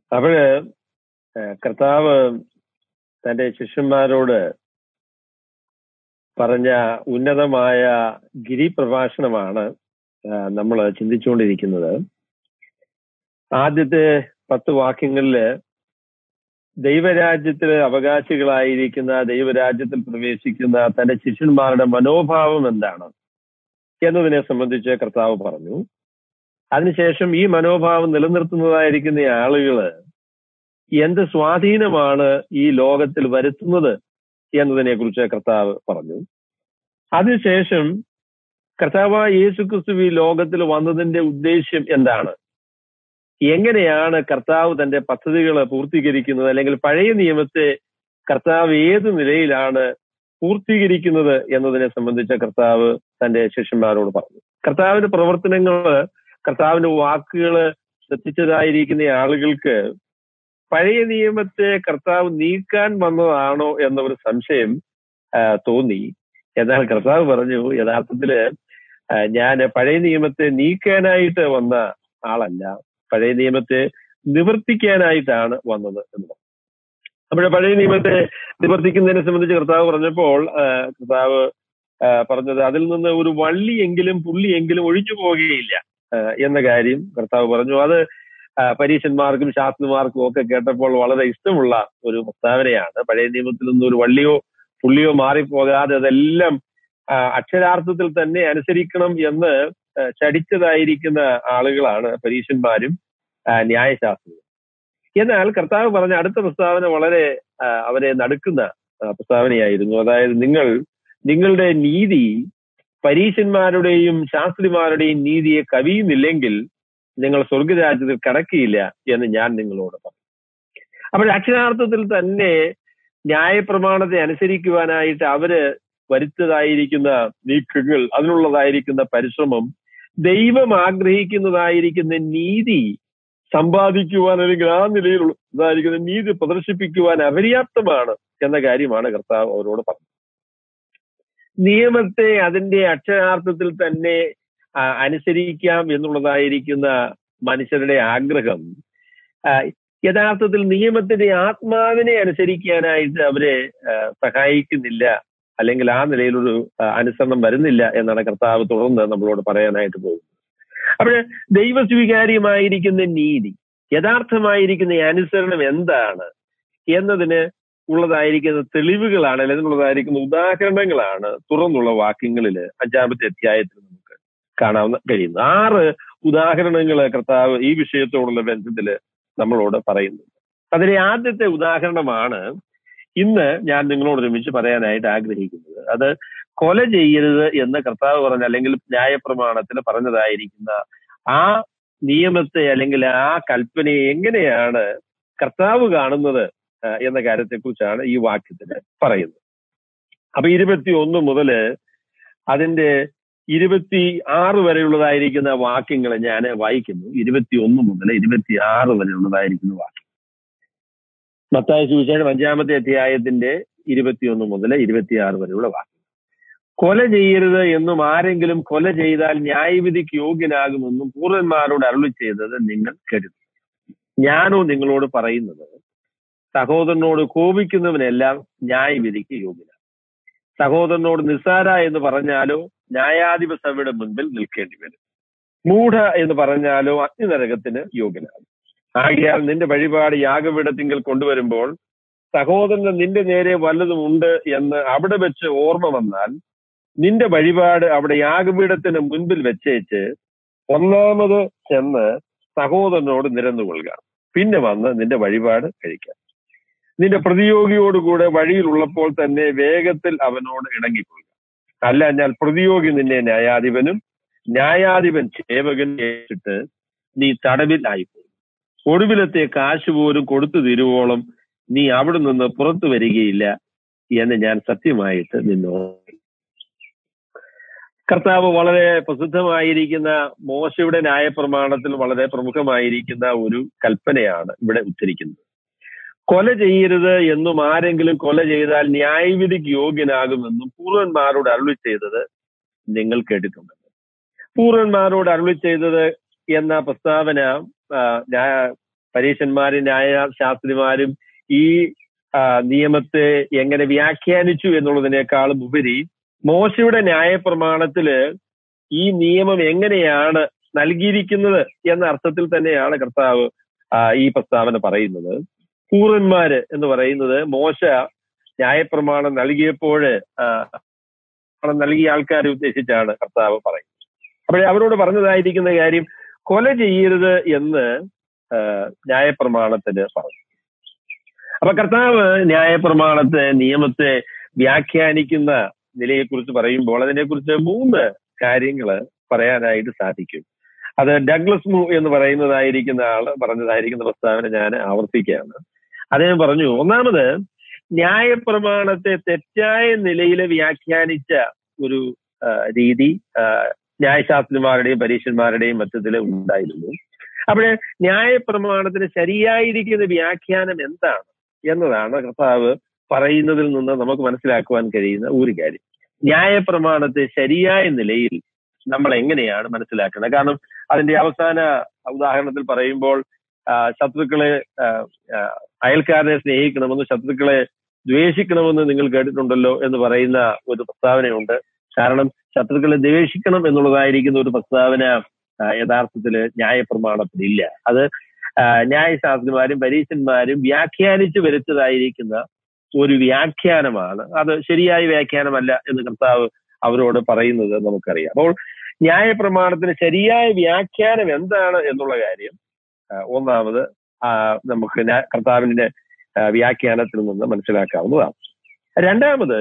അപ്പോഴ് കർത്താവ് തന്റെ ശിഷ്യന്മാരോട് പറഞ്ഞ ഉന്നതമായ ഗിരിപ്രഭാഷണമാണ് നമ്മൾ ചിന്തിച്ചുകൊണ്ടിരിക്കുന്നത് ആദ്യത്തെ പത്ത് വാക്യങ്ങളില് ദൈവരാജ്യത്തില് അവകാശികളായിരിക്കുന്ന ദൈവരാജ്യത്തിൽ പ്രവേശിക്കുന്ന തന്റെ ശിഷ്യന്മാരുടെ മനോഭാവം എന്താണ് എന്നതിനെ സംബന്ധിച്ച് കർത്താവ് പറഞ്ഞു അതിനുശേഷം ഈ മനോഭാവം നിലനിർത്തുന്നതായിരിക്കുന്ന ആളുകള് എന്ത് സ്വാധീനമാണ് ഈ ലോകത്തിൽ വരുത്തുന്നത് എന്നതിനെ കുറിച്ച് കർത്താവ് പറഞ്ഞു അതിനുശേഷം കർത്താവ് യേശു ക്രിസ്തു ഈ ലോകത്തിൽ വന്നതിന്റെ ഉദ്ദേശ്യം എന്താണ് എങ്ങനെയാണ് കർത്താവ് തന്റെ പദ്ധതികൾ പൂർത്തീകരിക്കുന്നത് അല്ലെങ്കിൽ പഴയ നിയമത്തെ കർത്താവ് ഏത് നിലയിലാണ് പൂർത്തീകരിക്കുന്നത് എന്നതിനെ സംബന്ധിച്ച കർത്താവ് തന്റെ ശിഷ്യന്മാരോട് പറഞ്ഞു കർത്താവിന്റെ പ്രവർത്തനങ്ങള് കർത്താവിന്റെ വാക്കുകള് ശ്രദ്ധിച്ചതായിരിക്കുന്ന ആളുകൾക്ക് പഴയ നിയമത്തെ കർത്താവ് നീക്കാൻ വന്നതാണോ എന്ന ഒരു സംശയം തോന്നി എന്നാൽ കർത്താവ് പറഞ്ഞു യഥാർത്ഥത്തില് ഞാൻ പഴയ നിയമത്തെ നീക്കാനായിട്ട് വന്ന ആളല്ല പഴയ നിയമത്തെ നിവർത്തിക്കാനായിട്ടാണ് വന്നത് എന്ന് പറഞ്ഞു നമ്മുടെ പഴയ നിയമത്തെ നിവർത്തിക്കുന്നതിനെ സംബന്ധിച്ച് കർത്താവ് പറഞ്ഞപ്പോൾ കർത്താവ് പറഞ്ഞത് അതിൽ നിന്ന് ഒരു വള്ളിയെങ്കിലും പുള്ളിയെങ്കിലും ഒഴിഞ്ഞു പോകുകയില്ല എന്ന കാര്യം കർത്താവ് പറഞ്ഞു അത് പരീക്ഷന്മാർക്കും ശാസ്ത്രന്മാർക്കും ഒക്കെ കേട്ടപ്പോൾ വളരെ ഇഷ്ടമുള്ള ഒരു പ്രസ്താവനയാണ് പഴയ നിയമത്തിൽ നിന്ന് ഒരു വള്ളിയോ പുള്ളിയോ മാറിപ്പോകാതെ അതെല്ലാം അക്ഷരാർത്ഥത്തിൽ തന്നെ അനുസരിക്കണം എന്ന് ചടിച്ചതായിരിക്കുന്ന ആളുകളാണ് പരീക്ഷന്മാരും ന്യായശാസ്ത്രികളും എന്നാൽ കർത്താവ് പറഞ്ഞ അടുത്ത പ്രസ്താവന വളരെ അവരെ നടുക്കുന്ന പ്രസ്താവനയായിരുന്നു അതായത് നിങ്ങൾ നിങ്ങളുടെ നീതി പരീശന്മാരുടെയും ശാസ്ത്രിമാരുടെയും നീതിയെ കവിയുന്നില്ലെങ്കിൽ നിങ്ങൾ സ്വർഗരാജ്യത്തിൽ കടക്കിയില്ല എന്ന് ഞാൻ നിങ്ങളോട് പറഞ്ഞു അപ്പോൾ അക്ഷരാർത്ഥത്തിൽ തന്നെ ന്യായപ്രമാണത്തെ അനുസരിക്കുവാനായിട്ട് അവര് വരുത്തതായിരിക്കുന്ന നീക്കങ്ങൾ അതിനുള്ളതായിരിക്കുന്ന പരിശ്രമം ദൈവം ആഗ്രഹിക്കുന്നതായിരിക്കുന്ന നീതി സമ്പാദിക്കുവാൻ അല്ലെങ്കിൽ ആ നിലയിലുള്ളതായിരിക്കുന്ന നീതി പ്രദർശിപ്പിക്കുവാൻ അപര്യാപ്തമാണ് എന്ന കാര്യമാണ് കർത്താവ് അവരോട് പറഞ്ഞത് നിയമത്തെ അതിന്റെ അക്ഷരാർത്ഥത്തിൽ തന്നെ അനുസരിക്കാം എന്നുള്ളതായിരിക്കുന്ന മനുഷ്യരുടെ ആഗ്രഹം യഥാർത്ഥത്തിൽ നിയമത്തിന്റെ ആത്മാവിനെ അനുസരിക്കാനായിട്ട് അവരെ സഹായിക്കുന്നില്ല അല്ലെങ്കിൽ ആ നിലയിലൊരു അനുസരണം വരുന്നില്ല എന്നാണ് കർത്താവ് തുടർന്ന് നമ്മളോട് പറയാനായിട്ട് പോകുന്നത് അപ്പോൾ ദൈവസ്വീകാര്യമായിരിക്കുന്ന നീതി യഥാർത്ഥമായിരിക്കുന്ന അനുസരണം എന്താണ് എന്നതിന് ഉള്ളതായിരിക്കുന്ന തെളിവുകളാണ് അല്ലെങ്കിൽ ഉള്ളതായിരിക്കുന്ന ഉദാഹരണങ്ങളാണ് തുറന്നുള്ള വാക്യങ്ങളിൽ അഞ്ചാമത്തെ അധ്യായത്തിൽ നമുക്ക് കാണാൻ കഴിയുന്നത് ആറ് ഉദാഹരണങ്ങൾ കർത്താവ് ഈ വിഷയത്തോടുള്ള ബന്ധത്തില് നമ്മളോട് പറയുന്നുണ്ട് അതിലെ ആദ്യത്തെ ഉദാഹരണമാണ് ഇന്ന് ഞാൻ നിങ്ങളോട് ഒരുമിച്ച് പറയാനായിട്ട് ആഗ്രഹിക്കുന്നത് അത് കൊല ചെയ്യരുത് എന്ന് കർത്താവ് പറഞ്ഞ അല്ലെങ്കിൽ ന്യായപ്രമാണത്തിൽ പറഞ്ഞതായിരിക്കുന്ന ആ നിയമത്തെ അല്ലെങ്കിൽ ആ കൽപ്പനയെ എങ്ങനെയാണ് കർത്താവ് കാണുന്നത് എന്ന കാര്യത്തെക്കുറിച്ചാണ് ഈ വാക്യത്തിൽ പറയുന്നത് അപ്പൊ ഇരുപത്തി ഒന്ന് മുതല് അതിന്റെ ഇരുപത്തി ആറ് വരെയുള്ളതായിരിക്കുന്ന വാക്യങ്ങൾ ഞാൻ വായിക്കുന്നു ഇരുപത്തി ഒന്ന് മുതൽ ഇരുപത്തി ആറ് വരെയുള്ളതായിരിക്കുന്ന വാക്യം മത്തായ സുവിശേഷം അഞ്ചാമത്തെ അധ്യായത്തിന്റെ ഇരുപത്തിയൊന്ന് മുതൽ ഇരുപത്തിയാറ് വരെയുള്ള വാക്യം കൊല ചെയ്യരുത് എന്നും ആരെങ്കിലും കൊല ചെയ്താൽ ന്യായവിധിക്ക് യോഗ്യനാകുമെന്നും പൂർവന്മാരോട് അരുളി ചെയ്തത് നിങ്ങൾ കേട്ടു ഞാനോ നിങ്ങളോട് പറയുന്നത് സഹോദരനോട് കോപിക്കുന്നവനെല്ലാം ന്യായവിധിക്ക് യോഗ്യനാണ് സഹോദരനോട് നിസ്സാര എന്ന് പറഞ്ഞാലോ ന്യായാധിപ സഭയുടെ മുൻപിൽ നിൽക്കേണ്ടി വരും മൂഢ എന്ന് പറഞ്ഞാലോ അഗ്നിനരകത്തിന് യോഗ്യനാണ് ആകിയാൽ നിന്റെ വഴിപാട് യാഗപീഠത്തിങ്കൽ കൊണ്ടുവരുമ്പോൾ സഹോദരന് നിന്റെ നേരെ വല്ലതും ഉണ്ട് എന്ന് അവിടെ വെച്ച് ഓർമ്മ വന്നാൽ നിന്റെ വഴിപാട് അവിടെ യാഗപീഠത്തിന് മുൻപിൽ വെച്ചേച്ച് ഒന്നാമത് ചെന്ന് സഹോദരനോട് നിരന്നുകൊള്ളുക പിന്നെ വന്ന് നിന്റെ വഴിപാട് കഴിക്കാം നിന്റെ പ്രതിയോഗിയോടുകൂടെ വഴിയിലുള്ളപ്പോൾ തന്നെ വേഗത്തിൽ അവനോട് ഇണങ്ങിക്കൊള്ളുക അല്ല ഞാൻ പ്രതിയോഗി നിന്നെ ന്യായാധിപനും ന്യായാധിപൻ സേവകൻ ഏറ്റിട്ട് നീ തടവിൽ ആയിപ്പോയി ഒടുവിലത്തെ കാശ് പോലും കൊടുത്തു തീരുവോളം നീ അവിടെ നിന്ന് പുറത്തു വരികയില്ല എന്ന് ഞാൻ സത്യമായിട്ട് നിന്നോട് കർത്താവ് വളരെ പ്രസിദ്ധമായിരിക്കുന്ന മോശയുടെ ന്യായപ്രമാണത്തിൽ വളരെ പ്രമുഖമായിരിക്കുന്ന ഒരു കൽപ്പനയാണ് ഇവിടെ ഉച്ചരിക്കുന്നത് കൊല ചെയ്യരുത് എന്നും ആരെങ്കിലും കൊല ചെയ്താൽ ന്യായവിധിക്ക് യോഗ്യനാകുമെന്നും പൂർവന്മാരോട് അരുളി ചെയ്തത് നിങ്ങൾ കേട്ടിട്ടുണ്ട് പൂർവന്മാരോട് അരുളി ചെയ്തത് എന്ന പ്രസ്താവന പരീക്ഷന്മാരും ന്യായ ശാസ്ത്രിമാരും ഈ ആ, നിയമത്തെ എങ്ങനെ വ്യാഖ്യാനിച്ചു എന്നുള്ളതിനേക്കാളും ഉപരി മോശയുടെ ന്യായപ്രമാണത്തില് ഈ നിയമം എങ്ങനെയാണ് നൽകിയിരിക്കുന്നത് എന്ന അർത്ഥത്തിൽ തന്നെയാണ് കർത്താവ് ആ, ഈ പ്രസ്താവന പറയുന്നത് കൂറന്മാര് എന്ന് പറയുന്നത് മോശ ന്യായപ്രമാണം നൽകിയപ്പോൾ നൽകിയ ആൾക്കാരെ ഉദ്ദേശിച്ചാണ് കർത്താവ് പറയുന്നത് അപ്പോഴേ അവരോട് പറഞ്ഞതായിരിക്കുന്ന കാര്യം കൊല ചെയ്യരുത് എന്ന് ആ, ന്യായപ്രമാണത്തിന് പറഞ്ഞു അപ്പൊ കർത്താവ് ന്യായപ്രമാണത്തെ നിയമത്തെ വ്യാഖ്യാനിക്കുന്ന നിലയെക്കുറിച്ച് പറയുമ്പോൾ അതിനെക്കുറിച്ച് മൂന്ന് കാര്യങ്ങൾ പറയാനായിട്ട് സാധിക്കും അത് ഡഗ്ലസ് മൂ എന്ന് പറയുന്നതായിരിക്കുന്ന ആള് പറഞ്ഞതായിരിക്കുന്ന പ്രസ്താവന ഞാൻ ആവർത്തിക്കുകയാണ് അദ്ദേഹം പറഞ്ഞു ഒന്നാമത് ന്യായപ്രമാണത്തെ തെറ്റായ നിലയിൽ വ്യാഖ്യാനിച്ച ഒരു ആ, രീതി ആ, ന്യായശാസ്ത്രിമാരുടെയും പരീക്ഷന്മാരുടെയും മധ്യത്തിൽ ഉണ്ടായിരുന്നു അവിടെ ന്യായപ്രമാണത്തിന് ശരിയായിരിക്കുന്ന വ്യാഖ്യാനം എന്താണ് എന്നതാണ് കർത്താവ് പറയുന്നതിൽ നിന്ന് നമുക്ക് മനസ്സിലാക്കുവാൻ കഴിയുന്ന ഒരു കാര്യം ന്യായപ്രമാണത്തെ ശരിയായ നിലയിൽ നമ്മൾ എങ്ങനെയാണ് മനസ്സിലാക്കുന്നത് കാരണം അതിന്റെ അവസാന ഉദാഹരണത്തിൽ പറയുമ്പോൾ ആ, ശത്രുക്കളെ ആ, ആ, അയൽക്കാരനെ സ്നേഹിക്കണമെന്ന് ശത്രുക്കളെ ദ്വേഷിക്കണമെന്ന് നിങ്ങൾ കേട്ടിട്ടുണ്ടല്ലോ എന്ന് പറയുന്ന ഒരു പ്രസ്താവനയുണ്ട് കാരണം ശത്രുക്കളെ ദ്വേഷിക്കണം എന്നുള്ളതായിരിക്കുന്ന ഒരു പ്രസ്താവന ആ, യഥാർത്ഥത്തില് ന്യായപ്രമാണത്തിലില്ല അത് ആ, ന്യായശാസ്ത്രിമാരും പരീക്ഷന്മാരും വ്യാഖ്യാനിച്ചു വരുത്തതായിരിക്കുന്ന ഒരു വ്യാഖ്യാനമാണ് അത് ശരിയായ വ്യാഖ്യാനമല്ല എന്ന് കർത്താവ് അവരോട് പറയുന്നത് നമുക്കറിയാം അപ്പോൾ ന്യായപ്രമാണത്തിന് ശരിയായ വ്യാഖ്യാനം എന്താണ് എന്നുള്ള കാര്യം ആ, ഒന്നാമത് ആ, നമുക്ക് ന്യാ- കർത്താവിന്റെ ആ, വ്യാഖ്യാനത്തിൽ നിന്ന് മനസ്സിലാക്കാവുന്നതാണ് രണ്ടാമത്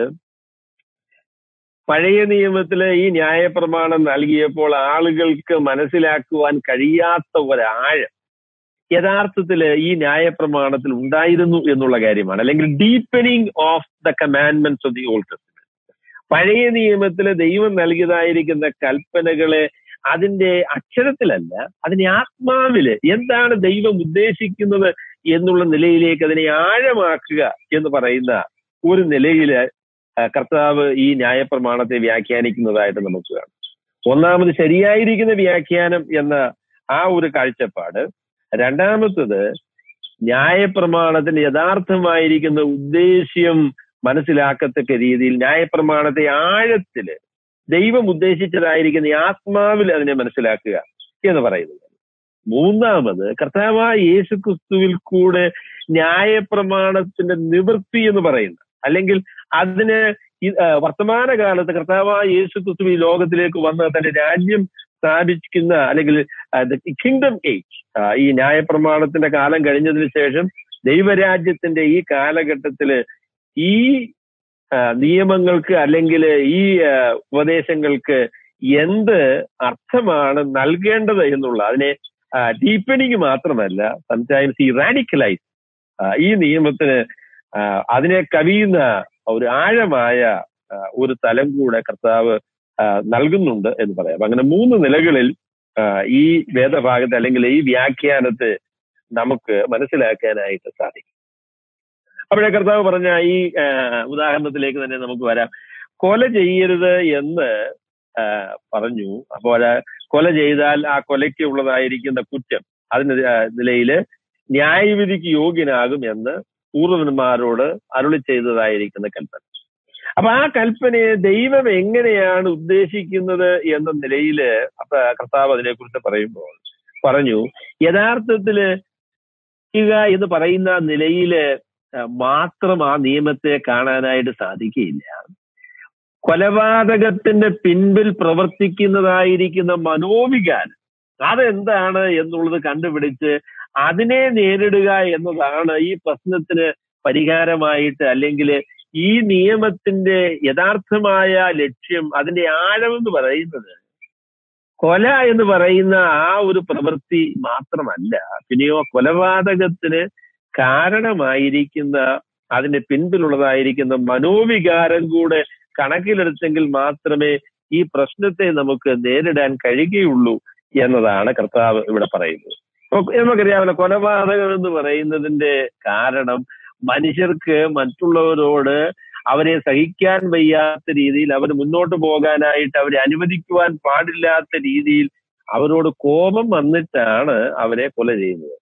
പഴയ നിയമത്തിലെ ഈ ന്യായപ്രമാണം നൽകിയപ്പോൾ ആളുകൾക്ക് മനസ്സിലാക്കുവാൻ കഴിയാത്ത ഒരാഴം യഥാർത്ഥത്തില് ഈ ന്യായപ്രമാണത്തിൽ ഉണ്ടായിരുന്നു എന്നുള്ള കാര്യമാണ് അല്ലെങ്കിൽ deepening of the commandments of the old testament പഴയ നിയമത്തില് ദൈവം നൽകിയതായിരിക്കുന്ന കൽപ്പനകളെ അതിന്റെ അക്ഷരത്തിലല്ല അതിനെ ആത്മാവില് എന്താണ് ദൈവം ഉദ്ദേശിക്കുന്നത് എന്നുള്ള നിലയിലേക്ക് അതിനെ ആഴമാക്കുക എന്ന് പറയുന്ന ഒരു നിലയില് ആ, കർത്താവ് ഈ ന്യായപ്രമാണത്തെ വ്യാഖ്യാനിക്കുന്നതായിട്ട് നമുക്ക് കാണാം ഒന്നാമത് ശരിയായിരിക്കുന്ന വ്യാഖ്യാനം എന്ന ആ ഒരു കാഴ്ചപ്പാട് രണ്ടാമത്തത് ന്യായപ്രമാണത്തിന്റെ യഥാർത്ഥമായിരിക്കുന്ന ഉദ്ദേശ്യം മനസ്സിലാക്കത്തക്ക രീതിയിൽ ന്യായപ്രമാണത്തെ ആഴത്തില് ദൈവം ഉദ്ദേശിച്ചതായിരിക്കുന്ന ഈ ആത്മാവിൽ അതിനെ മനസ്സിലാക്കുക എന്ന് പറയുന്നത് മൂന്നാമത് കർത്താവായ യേശു ക്രിസ്തുവിൽ കൂടെ ന്യായപ്രമാണത്തിന്റെ നിവൃത്തി എന്ന് പറയുന്ന അല്ലെങ്കിൽ അതിന് ഈ, ആ, വർത്തമാനകാലത്ത് കർത്താവായ യേശു ക്രിസ്തു ഈ ലോകത്തിലേക്ക് വന്ന് തന്റെ രാജ്യം സ്ഥാപിക്കുന്ന അല്ലെങ്കിൽ കിങ്ഡം ഏജ് ഈ ന്യായപ്രമാണത്തിന്റെ കാലം കഴിഞ്ഞതിന് ശേഷം ദൈവരാജ്യത്തിന്റെ ഈ കാലഘട്ടത്തില് ഈ ആ, നിയമങ്ങൾക്ക് അല്ലെങ്കിൽ ഈ ആ, ഉപദേശങ്ങൾക്ക് എന്ത് അർത്ഥമാണ് നൽകേണ്ടത് എന്നുള്ള അതിനെ ഡീപ്പനിങ് മാത്രമല്ല സംടൈംസ് ഈ റാഡിക്കലൈസ് ഈ നിയമത്തിന് ആ, അതിനെ കവിയുന്ന ഒരു ആഴമായ ആ, ഒരു തലം കൂടെ കർത്താവ് ആ, നൽകുന്നുണ്ട് എന്ന് പറയാം അങ്ങനെ മൂന്ന് നിലകളിൽ ആ, ഈ വേദഭാഗത്തെ അല്ലെങ്കിൽ ഈ വ്യാഖ്യാനത്തെ നമുക്ക് മനസ്സിലാക്കാനായിട്ട് സാധിക്കും അവിടെ കർത്താവ് പറഞ്ഞ ഈ ആ, ഉദാഹരണത്തിലേക്ക് തന്നെ നമുക്ക് വരാം കൊല ചെയ്യരുത് എന്ന് ആ, പറഞ്ഞു അപ്പോൾ കൊല ചെയ്താൽ ആ കൊലയ്ക്ക് ഉള്ളതായിരിക്കുന്ന കുറ്റം അതിന് ആ, നിലയില് ന്യായവിധിക്ക് യോഗ്യനാകും എന്ന് പൂർവന്മാരോട് അരുളി ചെയ്തതായിരിക്കുന്ന കൽപ്പന അപ്പൊ ആ കൽപ്പനയെ ദൈവം എങ്ങനെയാണ് ഉദ്ദേശിക്കുന്നത് എന്ന നിലയില് അപ്പൊ കർത്താവ് അതിനെക്കുറിച്ച് പറയുമ്പോൾ പറഞ്ഞു യഥാർത്ഥത്തില് ഇക എന്ന് പറയുന്ന നിലയില് ആ, മാത്രം ആ നിയമത്തെ കാണാനായിട്ട് സാധിക്കുകയില്ല കൊലപാതകത്തിന്റെ പിൻപിൽ പ്രവർത്തിക്കുന്നതായിരിക്കുന്ന മനോവികാരം അതെന്താണ് എന്നുള്ളത് കണ്ടുപിടിച്ച് അതിനെ നേരിടുക എന്നതാണ് ഈ പ്രശ്നത്തിന് പരിഹാരമായിട്ട് അല്ലെങ്കിൽ ഈ നിയമത്തിന്റെ യഥാർത്ഥമായ ലക്ഷ്യം അതിന്റെ ആഴമെന്ന് പറയുന്നത് കൊല എന്ന് പറയുന്ന ആ ഒരു പ്രവൃത്തി മാത്രമല്ല പിന്നെയോ കൊലപാതകത്തിന് കാരണമായിരിക്കുന്ന അതിന്റെ പിൻപിലുള്ളതായിരിക്കുന്ന മനോവികാരം കൂടെ കണക്കിലെടുത്തെങ്കിൽ മാത്രമേ ഈ പ്രശ്നത്തെ നമുക്ക് നേരിടാൻ കഴിയുകയുള്ളൂ എന്നതാണ് കർത്താവ് ഇവിടെ പറയുന്നത് അപ്പൊ നമുക്കറിയാമല്ലോ കൊലപാതകം എന്ന് പറയുന്നതിന്റെ കാരണം മനുഷ്യർക്ക് മറ്റുള്ളവരോട് അവരെ സഹിക്കാൻ വയ്യാത്ത രീതിയിൽ അവർ മുന്നോട്ട് പോകാനായിട്ട് അവരെ അനുവദിക്കുവാൻ പാടില്ലാത്ത രീതിയിൽ അവരോട് കോപം വന്നിട്ടാണ് അവരെ കൊല ചെയ്യുന്നത്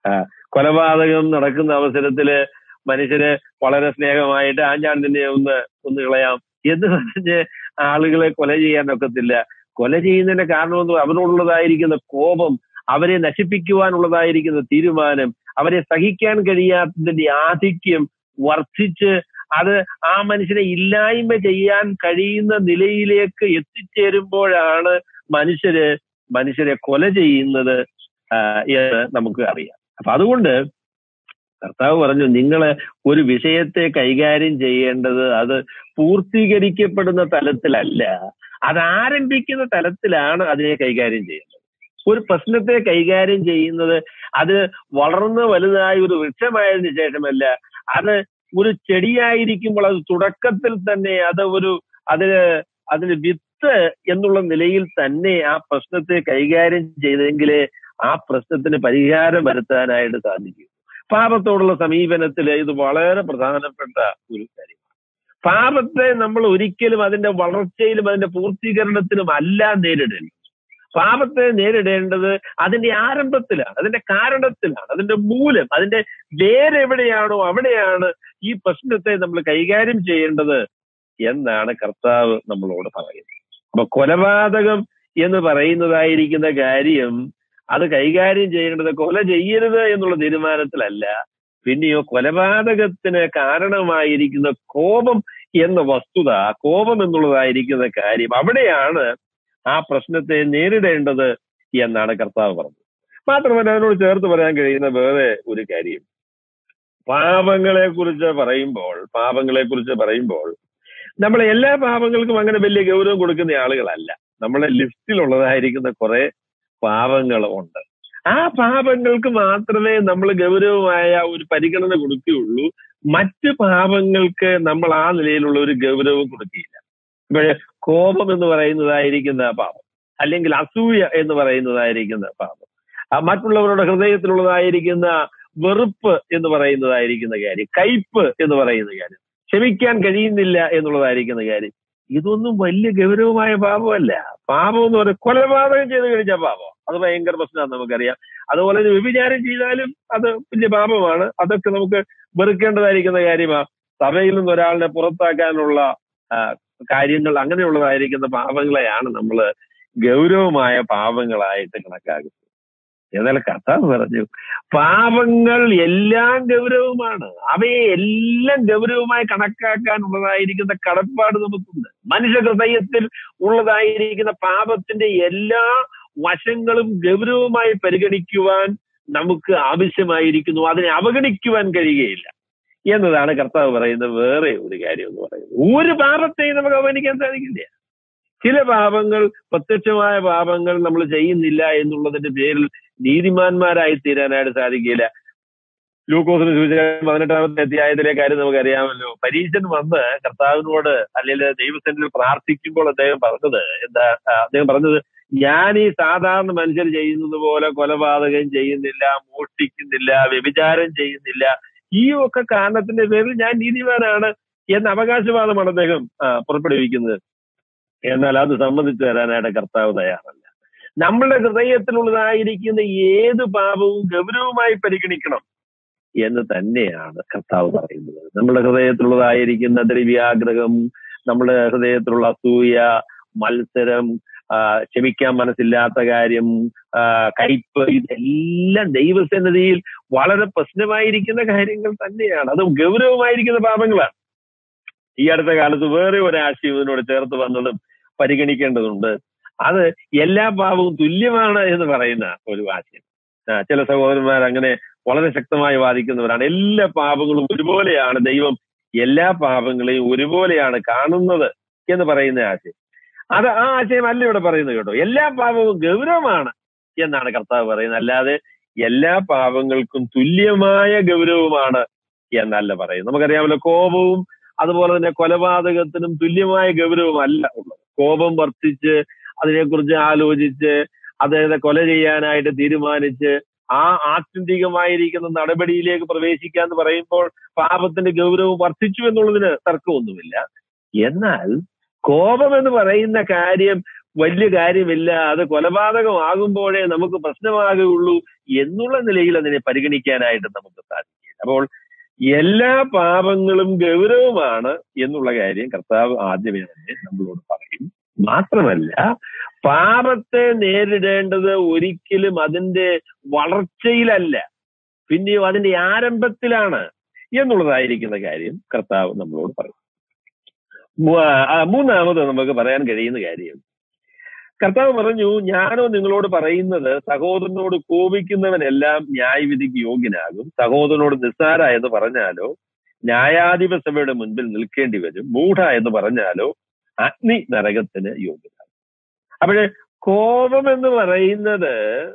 ആ, കൊലപാതകം നടക്കുന്ന അവസരത്തില് മനുഷ്യര് വളരെ സ്നേഹമായിട്ട് ആ ഞാൻ നിന്നെ ഒന്ന് ഒന്ന് കളയാം എന്ന് പറഞ്ഞ് ആളുകളെ കൊല ചെയ്യാൻ ഒക്കത്തില്ല കൊല ചെയ്യുന്നതിന്റെ കാരണമെന്ന് അവരോടുള്ളതായിരിക്കുന്ന കോപം അവരെ നശിപ്പിക്കുവാനുള്ളതായിരിക്കുന്ന തീരുമാനം അവരെ സഹിക്കാൻ കഴിയാത്തതിന്റെ ആധിക്യം വർദ്ധിച്ച് അത് ആ മനുഷ്യനെ ഇല്ലായ്മ ചെയ്യാൻ കഴിയുന്ന നിലയിലേക്ക് എത്തിച്ചേരുമ്പോഴാണ് മനുഷ്യര് മനുഷ്യരെ കൊല ചെയ്യുന്നത് ആ, എന്ന് നമുക്ക് അറിയാം അപ്പൊ അതുകൊണ്ട് കർത്താവ് പറഞ്ഞു നിങ്ങൾ ഒരു വിഷയത്തെ കൈകാര്യം ചെയ്യേണ്ടത് അത് പൂർത്തീകരിക്കപ്പെടുന്ന തലത്തിലല്ല അത് ആരംഭിക്കുന്ന തലത്തിലാണ് അതിനെ കൈകാര്യം ചെയ്യുന്നത് ഒരു പ്രശ്നത്തെ കൈകാര്യം ചെയ്യുന്നത് അത് വളർന്ന് വലുതായ ഒരു വൃക്ഷമായതിനു ശേഷമല്ല അത് ഒരു ചെടിയായിരിക്കുമ്പോൾ അത് തുടക്കത്തിൽ തന്നെ അത് ഒരു അതിന് അതിന് വിത്ത് എന്നുള്ള നിലയിൽ തന്നെ ആ പ്രശ്നത്തെ കൈകാര്യം ചെയ്തെങ്കിലേ ആ പ്രശ്നത്തിന് പരിഹാരം വരുത്താനായിട്ട് സാധിക്കും പാപത്തോടുള്ള സമീപനത്തിൽ ഇത് വളരെ പ്രധാനപ്പെട്ട ഒരു കാര്യമാണ് പാപത്തെ നമ്മൾ ഒരിക്കലും അതിന്റെ വളർച്ചയിലും അതിന്റെ പൂർത്തീകരണത്തിലും അല്ല നേരിടേണ്ടത് പാപത്തെ നേരിടേണ്ടത് അതിന്റെ ആരംഭത്തിലാണ് അതിന്റെ കാരണത്തിലാണ് അതിന്റെ മൂലം അതിന്റെ വേരെവിടെയാണോ അവിടെയാണ് ഈ പ്രശ്നത്തെ നമ്മൾ കൈകാര്യം ചെയ്യേണ്ടത് എന്നാണ് കർത്താവ് നമ്മളോട് പറയുന്നത് അപ്പൊ കൊലപാതകം എന്ന് പറയുന്നതായിരിക്കുന്ന കാര്യം അത് കൈകാര്യം ചെയ്യേണ്ടത് കൊല ചെയ്യരുത് എന്നുള്ള തീരുമാനത്തിലല്ല പിന്നെയോ കൊലപാതകത്തിന് കാരണമായിരിക്കുന്ന കോപം എന്ന വസ്തുത കോപം എന്നുള്ളതായിരിക്കുന്ന കാര്യം അവിടെയാണ് ആ പ്രശ്നത്തെ നേരിടേണ്ടത് എന്നാണ് കർത്താവ് പറഞ്ഞത് മാത്രമല്ല അതിനോട് ചേർത്ത് പറയാൻ കഴിയുന്ന വേറെ ഒരു കാര്യം പാപങ്ങളെ കുറിച്ച് പറയുമ്പോൾ പാപങ്ങളെ കുറിച്ച് പറയുമ്പോൾ നമ്മൾ എല്ലാ പാപങ്ങൾക്കും അങ്ങനെ വലിയ ഗൗരവം കൊടുക്കുന്ന ആളുകളല്ല നമ്മളെ ലിസ്റ്റിലുള്ളതായിരിക്കുന്ന കുറെ പാപങ്ങൾ ഉണ്ട് ആ പാപങ്ങൾക്ക് മാത്രമേ നമ്മൾ ഗൗരവമായ ഒരു പരിഗണന കൊടുക്കുകയുള്ളൂ മറ്റ് പാപങ്ങൾക്ക് നമ്മൾ ആ നിലയിലുള്ള ഒരു ഗൗരവം കൊടുക്കുകയില്ല ഇപ്പോഴേ കോപം എന്ന് പറയുന്നതായിരിക്കുന്ന പാപം അല്ലെങ്കിൽ അസൂയ എന്ന് പറയുന്നതായിരിക്കുന്ന പാപം ആ മറ്റുള്ളവരുടെ ഹൃദയത്തിലുള്ളതായിരിക്കുന്ന വെറുപ്പ് എന്ന് പറയുന്നതായിരിക്കുന്ന കാര്യം കയ്പ് എന്ന് പറയുന്ന കാര്യം ക്ഷമിക്കാൻ കഴിയുന്നില്ല എന്നുള്ളതായിരിക്കുന്ന കാര്യം ഇതൊന്നും വലിയ ഗൗരവമായ പാപമല്ല പാപം എന്ന് പറയുന്നത് കൊലപാതകം ചെയ്ത് കഴിഞ്ഞ പാപം അത് ഭയങ്കര പ്രശ്നമാണ് നമുക്കറിയാം അതുപോലെ തന്നെ വ്യഭിചാരം ചെയ്താലും അത് വലിയ പാപമാണ് അതൊക്കെ നമുക്ക് വെറുക്കേണ്ടതായിരിക്കുന്ന കാര്യമാണ് സഭയിൽ നിന്ന് ഒരാളിനെ പുറത്താക്കാനുള്ള ആ, കാര്യങ്ങൾ അങ്ങനെയുള്ളതായിരിക്കുന്ന പാപങ്ങളെയാണ് നമ്മൾ ഗൗരവമായ പാപങ്ങളായിട്ട് കണക്കാക്കുന്നത് എന്നാൽ കർത്താവ് പറഞ്ഞു പാപങ്ങൾ എല്ലാം ഗൗരവമാണ് അവയെ എല്ലാം ഗൗരവമായി കണക്കാക്കാനുള്ളതായിരിക്കുന്ന കടപ്പാട് നമുക്കുണ്ട് മനുഷ്യ ഹൃദയത്തിൽ ഉള്ളതായിരിക്കുന്ന പാപത്തിന്റെ എല്ലാ വശങ്ങളും ഗൗരവമായി പരിഗണിക്കുവാൻ നമുക്ക് ആവശ്യമായിരിക്കുന്നു അതിനെ അവഗണിക്കുവാൻ കഴിയുകയില്ല എന്നതാണ് കർത്താവ് പറയുന്നത് വേറെ ഒരു കാര്യം എന്ന് പറയുന്നത് ഒരു പാപത്തെയും നമുക്ക് അവഗണിക്കാൻ സാധിക്കില്ല ചില പാപങ്ങൾ പ്രത്യക്ഷമായ പാപങ്ങൾ നമ്മൾ ചെയ്യുന്നില്ല എന്നുള്ളതിന്റെ പേരിൽ നീതിമാന്മാരായി തീരാനായിട്ട് സാധിക്കില്ല ലൂക്കോസിന് സൂചന പതിനെട്ടാമത്തെ അധ്യായത്തിലെ കാര്യം നമുക്കറിയാമല്ലോ പരീശൻ വന്ന് കർത്താവിനോട് അല്ലെങ്കിൽ ദൈവസന്നിധിയിൽ പ്രാർത്ഥിക്കുമ്പോൾ അദ്ദേഹം പറഞ്ഞത് എന്താ ആ, അദ്ദേഹം പറഞ്ഞത് ഞാൻ ഈ സാധാരണ മനുഷ്യർ ചെയ്യുന്നത് പോലെ കൊലപാതകം ചെയ്യുന്നില്ല മോഷ്ടിക്കുന്നില്ല വ്യഭിചാരം ചെയ്യുന്നില്ല ഈ ഒക്കെ കാരണത്തിന്റെ പേരിൽ ഞാൻ നീതിമാനാണ് എന്ന അവകാശവാദമാണ് അദ്ദേഹം ആ, പുറപ്പെടുവിക്കുന്നത് എന്നാൽ അത് സമ്മതിച്ചു തരാനായിട്ട് കർത്താവ് തയ്യാറല്ല നമ്മളുടെ ഹൃദയത്തിലുള്ളതായിരിക്കുന്ന ഏത് പാപവും ഗൗരവമായി പരിഗണിക്കണം എന്ന് തന്നെയാണ് കർത്താവ് പറയുന്നത് നമ്മുടെ ഹൃദയത്തിലുള്ളതായിരിക്കുന്ന ദ്രവ്യാഗ്രഹം നമ്മുടെ ഹൃദയത്തിലുള്ള അസൂയ മത്സരം ആ, ക്ഷമിക്കാൻ മനസ്സില്ലാത്ത കാര്യം ആ, കയ്പ് ഇതെല്ലാം ദൈവസന്നിധിയിൽ വളരെ പ്രശ്നമായിരിക്കുന്ന കാര്യങ്ങൾ തന്നെയാണ് അത് ഗൗരവമായിരിക്കുന്ന പാപങ്ങളാണ് ഈ അടുത്ത കാലത്ത് വേറെ ഒരു ആശയം ഇതിനോട് ചേർത്ത് വന്നതും പരിഗണിക്കേണ്ടതുണ്ട് അത് എല്ലാ പാപവും തുല്യമാണ് എന്ന് പറയുന്ന ഒരു ആശയം ആ, ചില സഹോദരന്മാർ അങ്ങനെ വളരെ ശക്തമായി വാദിക്കുന്നവരാണ് എല്ലാ പാപങ്ങളും ഒരുപോലെയാണ് ദൈവം എല്ലാ പാപങ്ങളെയും ഒരുപോലെയാണ് കാണുന്നത് എന്ന് പറയുന്ന ആശയം അത് ആ ആശയം അല്ല ഇവിടെ പറയുന്നത് കേട്ടോ എല്ലാ പാപവും ഗൗരവമാണ് എന്നാണ് കർത്താവ് പറയുന്നത് അല്ലാതെ എല്ലാ പാപങ്ങൾക്കും തുല്യമായ ഗൗരവമാണ് എന്നല്ല പറയുന്നത് നമുക്കറിയാമല്ലോ കോപവും അതുപോലെ തന്നെ കൊലപാതകത്തിനും തുല്യമായ ഗൗരവമല്ല ഉള്ളത് കോപം വർദ്ധിച്ച് അതിനെക്കുറിച്ച് ആലോചിച്ച് അദ്ദേഹത്തെ കൊല ചെയ്യാനായിട്ട് തീരുമാനിച്ച് ആ ആത്യന്തികമായിരിക്കുന്ന നടപടിയിലേക്ക് പ്രവേശിക്കുക എന്ന് പറയുമ്പോൾ പാപത്തിന്റെ ഗൗരവം വർദ്ധിച്ചു എന്നുള്ളതിന് തർക്കമൊന്നുമില്ല എന്നാൽ കോപം എന്ന് പറയുന്ന കാര്യം വലിയ കാര്യമില്ല അത് കൊലപാതകമാകുമ്പോഴേ നമുക്ക് പ്രശ്നമാകുകയുള്ളൂ എന്നുള്ള നിലയിൽ അതിനെ പരിഗണിക്കാനായിട്ട് നമുക്ക് സാധിക്കില്ല അപ്പോൾ എല്ലാ പാപങ്ങളും ഗൗരവമാണ് എന്നുള്ള കാര്യം കർത്താവ് ആദ്യമേ തന്നെ നമ്മളോട് പറയും മാത്രമല്ല പാപത്തെ നേരിടേണ്ടത് ഒരിക്കലും അതിന്റെ വളർച്ചയിലല്ല പിന്നെയോ അതിന്റെ ആരംഭത്തിലാണ് എന്നുള്ളതായിരിക്കുന്ന കാര്യം കർത്താവ് നമ്മളോട് പറയും മൂ- ആ, മൂന്നാമത് നമുക്ക് പറയാൻ കഴിയുന്ന കാര്യം കർത്താവ് പറഞ്ഞു ഞാനോ നിങ്ങളോട് പറയുന്നത് സഹോദരനോട് കോപിക്കുന്നവനെല്ലാം ന്യായവിധിക്ക് യോഗ്യനാകും സഹോദരനോട് നിസ്സാര എന്ന് പറഞ്ഞാലോ ന്യായാധിപ സഭയുടെ മുൻപിൽ നിൽക്കേണ്ടി വരും മൂഢ എന്ന് പറഞ്ഞാലോ അഗ്നി നരകത്തിന് യോഗ്യനാകും അപ്പോഴ് കോപം എന്ന് പറയുന്നത്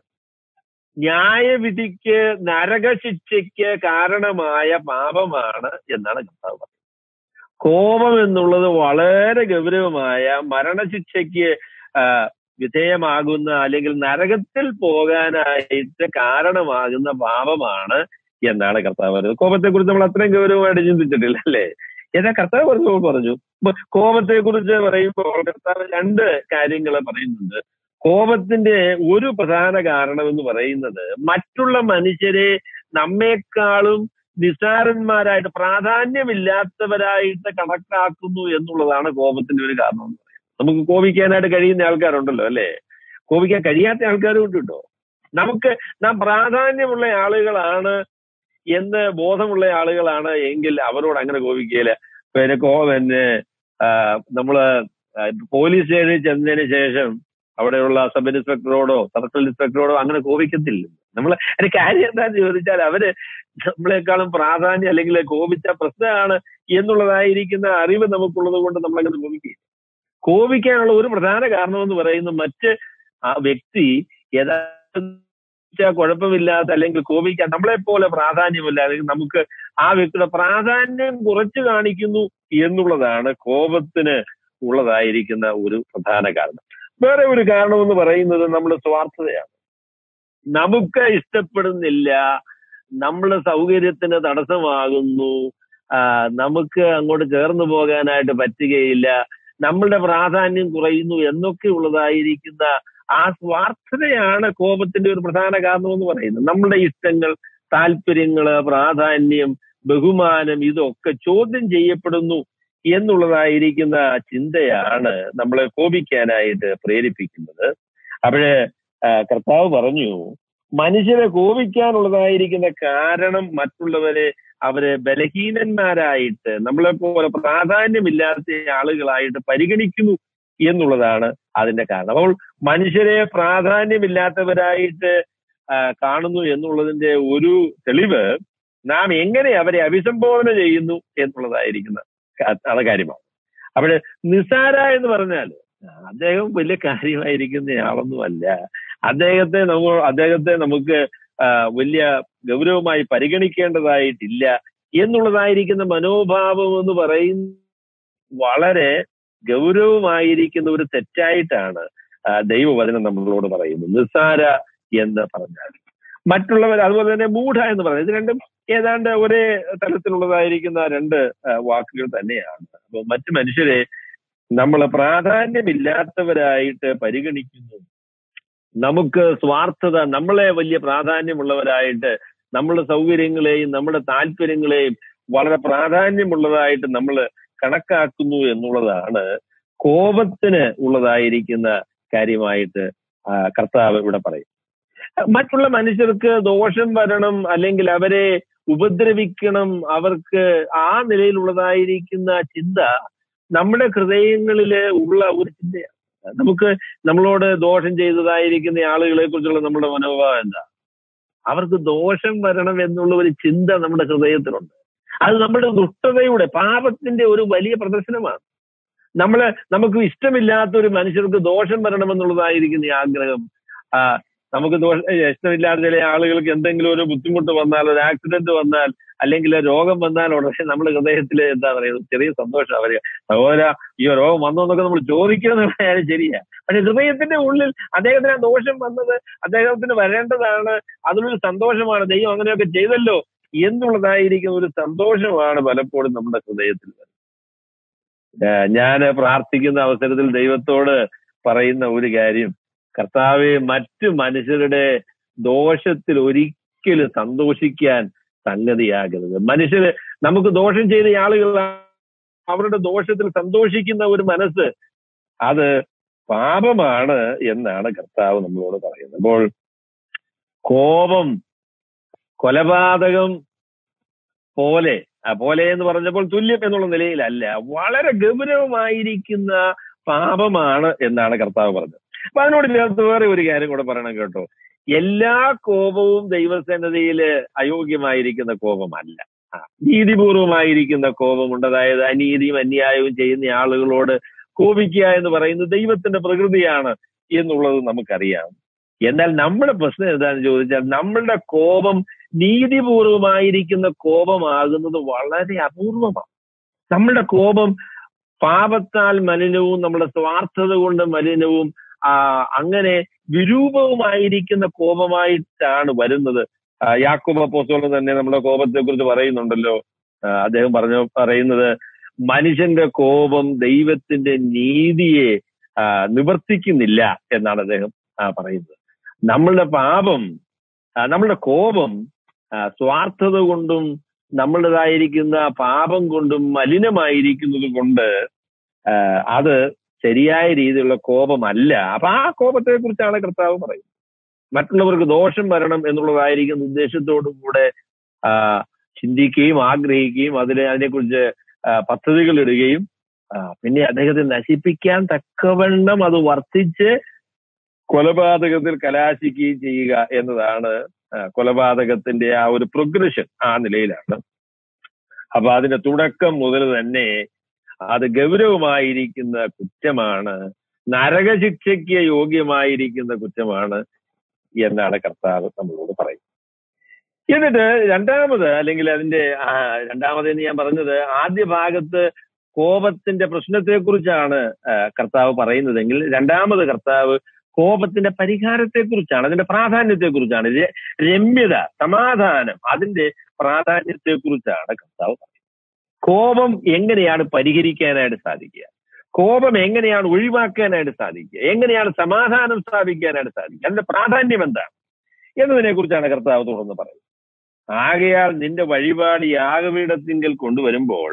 ന്യായവിധിക്ക് നരകശിക്ഷയ്ക്ക് കാരണമായ പാപമാണ് എന്നാണ് കർത്താവ് പറയുന്നത് കോപം എന്നുള്ളത് വളരെ ഗൗരവമായ മരണശിക്ഷയ്ക്ക് ആ, വിധേയമാകുന്ന അല്ലെങ്കിൽ നരകത്തിൽ പോകാനായിട്ട് കാരണമാകുന്ന പാപമാണ് എന്നാണ് കർത്താവ് പറയുന്നത് കോപത്തെ കുറിച്ച് നമ്മൾ അത്രയും ഗൗരവമായിട്ട് ചിന്തിച്ചിട്ടില്ല അല്ലേ ഏതാ കർത്താവ് പറഞ്ഞു പറഞ്ഞു കോപത്തെ കുറിച്ച് പറയുമ്പോൾ കർത്താവ് രണ്ട് കാര്യങ്ങൾ പറയുന്നുണ്ട് കോപത്തിന്റെ ഒരു പ്രധാന കാരണം എന്ന് പറയുന്നത് മറ്റുള്ള മനുഷ്യരെ നമ്മെക്കാളും നിസാരന്മാരായിട്ട് പ്രാധാന്യമില്ലാത്തവരായിട്ട് കണക്കാക്കുന്നു എന്നുള്ളതാണ് കോപത്തിന്റെ ഒരു കാരണം എന്ന് പറയുന്നത് നമുക്ക് കോപിക്കാനായിട്ട് കഴിയുന്ന ആൾക്കാരുണ്ടല്ലോ അല്ലേ കോപിക്കാൻ കഴിയാത്ത ആൾക്കാരും ഉണ്ട് കേട്ടോ നമുക്ക് നാം പ്രാധാന്യമുള്ള ആളുകളാണ് എന്ന് ബോധമുള്ള ആളുകളാണ് എങ്കിൽ അവരോട് അങ്ങനെ കോപിക്കുകയില്ല പിന്നെ കോ പിന്നെ ആ, നമ്മള് ആ, പോലീസ് സ്റ്റേഷനിൽ ചെന്നതിന് ശേഷം അവിടെയുള്ള സബ് ഇൻസ്പെക്ടറോടോ സർക്കിൾ ഇൻസ്പെക്ടറോടോ അങ്ങനെ കോപിക്കത്തില്ല നമ്മൾ അതിന്റെ കാര്യം എന്താന്ന് ചോദിച്ചാൽ അവര് നമ്മളെക്കാളും പ്രാധാന്യം അല്ലെങ്കിൽ കോപിച്ച പ്രശ്നമാണ് എന്നുള്ളതായിരിക്കുന്ന അറിവ് നമുക്കുള്ളത് കൊണ്ട് നമ്മൾ അങ്ങനെ കോപിക്കില്ല കോപിക്കാനുള്ള ഒരു പ്രധാന കാരണം എന്ന് പറയുന്നത് മറ്റ് ആ വ്യക്തി യഥാർത്ഥ കുഴപ്പമില്ലാത്ത അല്ലെങ്കിൽ കോപിക്കാൻ നമ്മളെ പോലെ പ്രാധാന്യമില്ല അല്ലെങ്കിൽ നമുക്ക് ആ വ്യക്തിയുടെ പ്രാധാന്യം കുറച്ച് കാണിക്കുന്നു എന്നുള്ളതാണ് കോപത്തിന് ഉള്ളതായിരിക്കുന്ന ഒരു പ്രധാന കാരണം വേറെ ഒരു കാരണം എന്ന് പറയുന്നത് നമ്മുടെ സ്വാർത്ഥതയാണ് നമുക്ക് ഇഷ്ടപ്പെടുന്നില്ല നമ്മളെ സൗകര്യത്തിന് തടസ്സമാകുന്നു ആ, നമുക്ക് അങ്ങോട്ട് ചേർന്ന് പോകാനായിട്ട് പറ്റുകയില്ല നമ്മളുടെ പ്രാധാന്യം കുറയുന്നു എന്നൊക്കെ ഉള്ളതായിരിക്കുന്ന ആ സ്വാർത്ഥതയാണ് കോപത്തിന്റെ ഒരു പ്രധാന കാരണം എന്ന് പറയുന്നത് നമ്മളുടെ ഇഷ്ടങ്ങൾ താല്പര്യങ്ങള് പ്രാധാന്യം ബഹുമാനം ഇതൊക്കെ ചോദ്യം ചെയ്യപ്പെടുന്നു എന്നുള്ളതായിരിക്കുന്ന ചിന്തയാണ് നമ്മളെ കോപിക്കാനായിട്ട് പ്രേരിപ്പിക്കുന്നത് അപ്പോഴ് ആ, കർത്താവ് പറഞ്ഞു മനുഷ്യരെ കോപിക്കാനുള്ളതായിരിക്കുന്ന കാരണം മറ്റുള്ളവരെ അവരെ ബലഹീനന്മാരായിട്ട് നമ്മളെ പോലെ പ്രാധാന്യമില്ലാത്ത ആളുകളായിട്ട് പരിഗണിക്കുന്നു എന്നുള്ളതാണ് അതിന്റെ കാരണം അപ്പോൾ മനുഷ്യരെ പ്രാധാന്യമില്ലാത്തവരായിട്ട് ആ, കാണുന്നു എന്നുള്ളതിന്റെ ഒരു തെളിവ് നാം എങ്ങനെ അവരെ അഭിസംബോധന ചെയ്യുന്നു എന്നുള്ളതായിരിക്കുന്ന ക- അത് കാര്യമാണ് അവിടെ നിസാര എന്ന് പറഞ്ഞാൽ അദ്ദേഹം വലിയ കാര്യമായിരിക്കുന്ന ആളൊന്നുമല്ല അദ്ദേഹത്തെ നമ്മ അദ്ദേഹത്തെ നമുക്ക് ആ, വലിയ ഗൗരവമായി പരിഗണിക്കേണ്ടതായിട്ടില്ല എന്നുള്ളതായിരിക്കുന്ന മനോഭാവം എന്ന് പറയുന്ന വളരെ ഗൗരവമായിരിക്കുന്ന ഒരു തെറ്റായിട്ടാണ് ആ, ദൈവവചനം നമ്മളോട് പറയുന്നത് നിസ്സാര എന്ന് പറഞ്ഞാൽ മറ്റുള്ളവർ അതുപോലെ തന്നെ മൂഢ എന്ന് പറയുന്നത് ഇത് രണ്ടും ഏതാണ്ട് ഒരേ തലത്തിലുള്ളതായിരിക്കുന്ന രണ്ട് ആ, വാക്കുകൾ തന്നെയാണ് അപ്പൊ മറ്റു മനുഷ്യരെ നമ്മൾ പ്രാധാന്യമില്ലാത്തവരായിട്ട് പരിഗണിക്കുന്നു നമുക്ക് സ്വാർത്ഥത നമ്മളെ വലിയ പ്രാധാന്യമുള്ളവരായിട്ട് നമ്മുടെ സൗകര്യങ്ങളെയും നമ്മുടെ താല്പര്യങ്ങളെയും വളരെ പ്രാധാന്യമുള്ളതായിട്ട് നമ്മൾ കണക്കാക്കുന്നു എന്നുള്ളതാണ് കോപത്തിന് ഉള്ളതായിരിക്കുന്ന കാര്യമായിട്ട് ആ, കർത്താവ് ഇവിടെ പറയും മറ്റുള്ള മനുഷ്യർക്ക് ദോഷം വരണം അല്ലെങ്കിൽ അവരെ ഉപദ്രവിക്കണം അവർക്ക് ആ നിലയിലുള്ളതായിരിക്കുന്ന ചിന്ത നമ്മുടെ ഹൃദയങ്ങളില് ഉള്ള ഒരു ചിന്തയാണ് നമുക്ക് നമ്മളോട് ദോഷം ചെയ്തതായിരിക്കുന്ന ആളുകളെ കുറിച്ചുള്ള നമ്മുടെ മനോഭാവം എന്താ അവർക്ക് ദോഷം വരണം എന്നുള്ള ഒരു ചിന്ത നമ്മുടെ ഹൃദയത്തിലുണ്ട് അത് നമ്മുടെ ദുഷ്ടതയുടെ പാപത്തിന്റെ ഒരു വലിയ പ്രദർശനമാണ് നമ്മള് നമുക്ക് ഇഷ്ടമില്ലാത്ത ഒരു മനുഷ്യർക്ക് ദോഷം വരണമെന്നുള്ളതായിരിക്കുന്ന ഈ ആഗ്രഹം ആ നമുക്ക് ദോഷ ഇഷ്ടമില്ലാത്ത ചില ആളുകൾക്ക് എന്തെങ്കിലും ഒരു ബുദ്ധിമുട്ട് വന്നാൽ ഒരു ആക്സിഡന്റ് വന്നാൽ അല്ലെങ്കിൽ രോഗം വന്നാൽ ഉടനെ നമ്മുടെ ഹൃദയത്തിൽ എന്താ പറയുക ചെറിയ സന്തോഷം അവര് സഹോദര ഈ രോഗം വന്നോ എന്നൊക്കെ നമ്മൾ ചോദിക്കുന്നത് കാര്യം ശരിയാ പക്ഷെ ഹൃദയത്തിന്റെ ഉള്ളിൽ അദ്ദേഹത്തിന് ആ ദോഷം വന്നത് അദ്ദേഹത്തിന് വരേണ്ടതാണ് അതിലൊരു സന്തോഷമാണ് ദൈവം അങ്ങനെയൊക്കെ ചെയ്തല്ലോ എന്നുള്ളതായിരിക്കുന്ന ഒരു സന്തോഷമാണ് പലപ്പോഴും നമ്മുടെ ഹൃദയത്തിൽ വരുന്നത് ഞാൻ പ്രാർത്ഥിക്കുന്ന അവസരത്തിൽ ദൈവത്തോട് പറയുന്ന ഒരു കാര്യം കർത്താവെ മറ്റു മനുഷ്യരുടെ ദോഷത്തിൽ ഒരിക്കലും സന്തോഷിക്കാൻ സംഗതിയാകരുത് മനുഷ്യര് നമുക്ക് ദോഷം ചെയ്ത ആളുകൾ അവരുടെ ദോഷത്തിൽ സന്തോഷിക്കുന്ന ഒരു മനസ്സ് അത് പാപമാണ് എന്നാണ് കർത്താവ് നമ്മളോട് പറയുന്നത് അപ്പോൾ കോപം കൊലപാതകം പോലെ ആ പോലെ എന്ന് പറഞ്ഞപ്പോൾ തുല്യം എന്നുള്ള നിലയിലല്ല വളരെ ഗൗരവമായിരിക്കുന്ന പാപമാണ് എന്നാണ് കർത്താവ് പറഞ്ഞത് അപ്പൊ അതിനോട് ചേർത്ത് വേറെ ഒരു കാര്യം കൂടെ പറയണം കേട്ടോ എല്ലാ കോപവും ദൈവസന്നതയില് അയോഗ്യമായിരിക്കുന്ന കോപമല്ല ആ, നീതിപൂർവമായിരിക്കുന്ന കോപമുണ്ട് അതായത് അനീതിയും അന്യായവും ചെയ്യുന്ന ആളുകളോട് കോപിക്കുക എന്ന് പറയുന്നത് ദൈവത്തിന്റെ പ്രകൃതിയാണ് എന്നുള്ളത് നമുക്കറിയാം എന്നാൽ നമ്മുടെ പ്രശ്നം എന്താണെന്ന് ചോദിച്ചാൽ നമ്മളുടെ കോപം നീതിപൂർവമായിരിക്കുന്ന കോപമാകുന്നത് വളരെ അപൂർവമാണ് നമ്മളുടെ കോപം പാപത്താൽ മലിനവും നമ്മുടെ സ്വാർത്ഥത കൊണ്ട് മലിനവും ആ, അങ്ങനെ വിരൂപവുമായിരിക്കുന്ന കോപമായിട്ടാണ് വരുന്നത് ആ, യാക്കോബ് അപ്പോസ്തലൻ തന്നെ നമ്മുടെ കോപത്തെ കുറിച്ച് പറയുന്നുണ്ടല്ലോ ആ, അദ്ദേഹം പറഞ്ഞു പറയുന്നത് മനുഷ്യന്റെ കോപം ദൈവത്തിന്റെ നീതിയെ ആ, നിവർത്തിക്കുന്നില്ല എന്നാണ് അദ്ദേഹം ആ, പറയുന്നത് നമ്മളുടെ പാപം ആ, നമ്മളുടെ കോപം ആ, സ്വാർത്ഥത കൊണ്ടും നമ്മളുടേതായിരിക്കുന്ന പാപം കൊണ്ടും മലിനമായിരിക്കുന്നത് കൊണ്ട് ആ, അത് ശരിയായ രീതിയിലുള്ള കോപമല്ല അപ്പൊ ആ കോപത്തെ കുറിച്ചാണ് കർത്താവ് പറയുന്നത് മറ്റുള്ളവർക്ക് ദോഷം വരണം എന്നുള്ളതായിരിക്കുന്ന ഉദ്ദേശത്തോടു കൂടെ ആ, ചിന്തിക്കുകയും ആഗ്രഹിക്കുകയും അതിനെ അതിനെക്കുറിച്ച് ആ, പദ്ധതികൾ ഇടുകയും ആ, പിന്നെ അദ്ദേഹത്തെ നശിപ്പിക്കാൻ തക്കവണ്ണം അത് വർത്തിച്ച് കൊലപാതകത്തിൽ കലാശിക്കുകയും ചെയ്യുക എന്നതാണ് ആ, കൊലപാതകത്തിന്റെ ആ ഒരു പ്രോഗ്രഷൻ ആ നിലയിലാണ് അപ്പൊ അതിന്റെ തുടക്കം മുതൽ തന്നെ അത് ഗൗരവമായിരിക്കുന്ന കുറ്റമാണ് നരകശിക്ഷയ്ക്ക് യോഗ്യമായിരിക്കുന്ന കുറ്റമാണ് എന്നാണ് കർത്താവ് നമ്മളോട് പറയുന്നത് എന്നിട്ട് രണ്ടാമത് അല്ലെങ്കിൽ അതിന്റെ ആ, രണ്ടാമതെന്ന് ഞാൻ പറഞ്ഞത് ആദ്യ ഭാഗത്ത് കോപത്തിന്റെ പ്രശ്നത്തെക്കുറിച്ചാണ് ആ, കർത്താവ് പറയുന്നതെങ്കിൽ രണ്ടാമത് കർത്താവ് കോപത്തിന്റെ പരിഹാരത്തെക്കുറിച്ചാണ് അതിന്റെ പ്രാധാന്യത്തെക്കുറിച്ചാണ് ര- രമ്യത സമാധാനം അതിന്റെ പ്രാധാന്യത്തെക്കുറിച്ചാണ് കർത്താവ് പറയുന്നത് കോപം എങ്ങനെയാണ് പരിഹരിക്കാനായിട്ട് സാധിക്കുക കോപം എങ്ങനെയാണ് ഒഴിവാക്കാനായിട്ട് സാധിക്കുക എങ്ങനെയാണ് സമാധാനം സ്ഥാപിക്കാനായിട്ട് സാധിക്കുക അതിന്റെ പ്രാധാന്യം എന്താണ് എന്നതിനെ കുറിച്ചാണ് കർത്താവ് തുറന്ന് പറയുന്നത് ആകയാൽ നിന്റെ വഴിപാട് യാഗപീഠത്തിങ്കൽ കൊണ്ടുവരുമ്പോൾ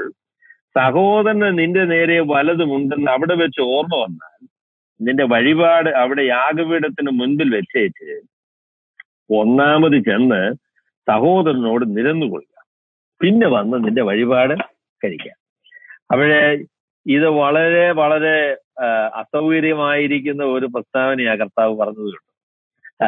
സഹോദരന് നിന്റെ നേരെ വലതുമുണ്ടെന്ന് അവിടെ വെച്ച് ഓർമ്മ വന്നാൽ നിന്റെ വഴിപാട് അവിടെ യാഗപീഠത്തിന് മുൻപിൽ വെച്ചേച്ച് ഒന്നാമത് ചെന്ന് സഹോദരനോട് നിരന്നുകൊള്ളുക പിന്നെ വന്ന് നിന്റെ വഴിപാട് കഴിക്കാം അപ്പോഴേ ഇത് വളരെ വളരെ ആ, അസൗകര്യമായിരിക്കുന്ന ഒരു പ്രസ്താവനയാണ് കർത്താവ് പറഞ്ഞത് കേട്ടോ ആ,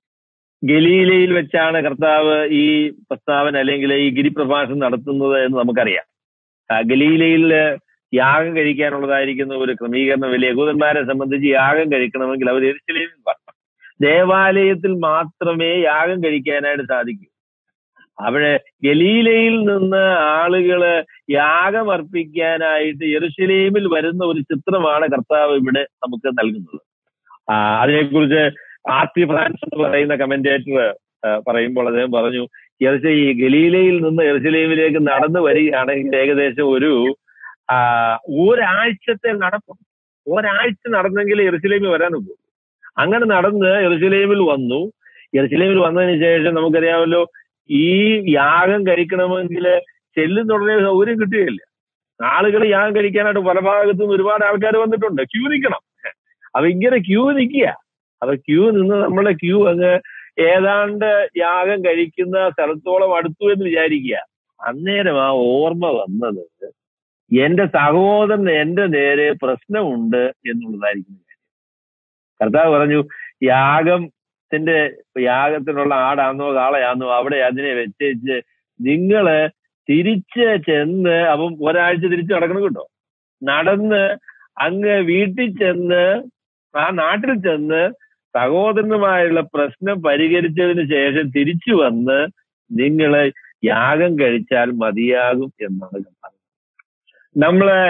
ഗലീലയിൽ വെച്ചാണ് കർത്താവ് ഈ പ്രസ്താവന അല്ലെങ്കിൽ ഈ ഗിരിപ്രഭാഷണം നടത്തുന്നത് എന്ന് നമുക്കറിയാം ആ, ഗലീലയിൽ യാഗം കഴിക്കാനുള്ളതായിരിക്കുന്ന ഒരു ക്രമീകരണം വലിയ യഹൂദന്മാരെ സംബന്ധിച്ച് യാഗം കഴിക്കണമെങ്കിൽ അവർ എരിശിലേമിൽ വരണം ദേവാലയത്തിൽ മാത്രമേ യാഗം കഴിക്കാനായിട്ട് സാധിക്കൂ അവിടെ ഗലീലയിൽ നിന്ന് ആളുകള് യാഗം അർപ്പിക്കാനായിട്ട് യെറുശലേമിൽ വരുന്ന ഒരു ചിത്രമാണ് കർത്താവ് ഇവിടെ നമുക്ക് നൽകുന്നത് ആ, അതിനെക്കുറിച്ച് ആർ ടി ഫ്രാൻസ് എന്ന് പറയുന്ന കമന്റേറ്റർ പറയുമ്പോൾ അദ്ദേഹം പറഞ്ഞു യെറുശ ഈ ഗലീലയിൽ നിന്ന് യെറുശലേമിലേക്ക് നടന്നു വരികയാണെങ്കിൽ ഏകദേശം ഒരു ആ, ഒരാഴ്ചത്തെ നടപ്പും ഒരാഴ്ച നടന്നെങ്കിൽ യെറുശലേമിൽ വരാനൊക്കൂ അങ്ങനെ നടന്ന് യെറുശലേമിൽ വന്നു യെറുശലേമിൽ വന്നതിന് ശേഷം നമുക്കറിയാമല്ലോ ഈ യാഗം കഴിക്കണമെങ്കിൽ ചെല്ലുന്നുടനെ സൗകര്യം കിട്ടുകയില്ല ആളുകൾ യാഗം കഴിക്കാനായിട്ട് പല ഭാഗത്തു നിന്ന് ഒരുപാട് ആൾക്കാർ വന്നിട്ടുണ്ട് ക്യൂ നിൽക്കണം അപ്പൊ ഇങ്ങനെ ക്യൂ നിൽക്കുക അപ്പൊ ക്യൂ നിന്ന് നമ്മളെ ക്യൂ അങ്ങ് ഏതാണ്ട് യാഗം കഴിക്കുന്ന സ്ഥലത്തോളം അടുത്തു എന്ന് വിചാരിക്കുക അന്നേരം ആ ഓർമ്മ വന്നത് എന്റെ സഹോദരൻ എന്റെ നേരെ പ്രശ്നമുണ്ട് എന്നുള്ളതായിരിക്കും കാര്യം കർത്താവ് പറഞ്ഞു യാഗത്തിന്റെ യാഗത്തിനുള്ള ആടാന്നോ കാളയാന്നോ അവിടെ അതിനെ വെച്ചേച്ച് നിങ്ങള് തിരിച്ച് ചെന്ന് അപ്പം ഒരാഴ്ച തിരിച്ച് നടക്കണം കേട്ടോ നടന്ന് അങ്ങ് വീട്ടിൽ ചെന്ന് ആ നാട്ടിൽ ചെന്ന് സഹോദരനുമായുള്ള പ്രശ്നം പരിഹരിച്ചതിന് ശേഷം തിരിച്ചു വന്ന് നിങ്ങള് യാഗം കഴിച്ചാൽ മതിയാകും എന്നാണ് ഞാൻ പറഞ്ഞത് നമ്മളെ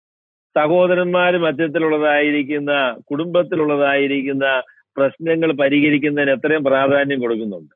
സഹോദരന്മാര് മധ്യത്തിലുള്ളതായിരിക്കുന്ന കുടുംബത്തിലുള്ളതായിരിക്കുന്ന പ്രശ്നങ്ങൾ പരിഹരിക്കുന്നതിന് എത്രയും പ്രാധാന്യം കൊടുക്കുന്നുണ്ട്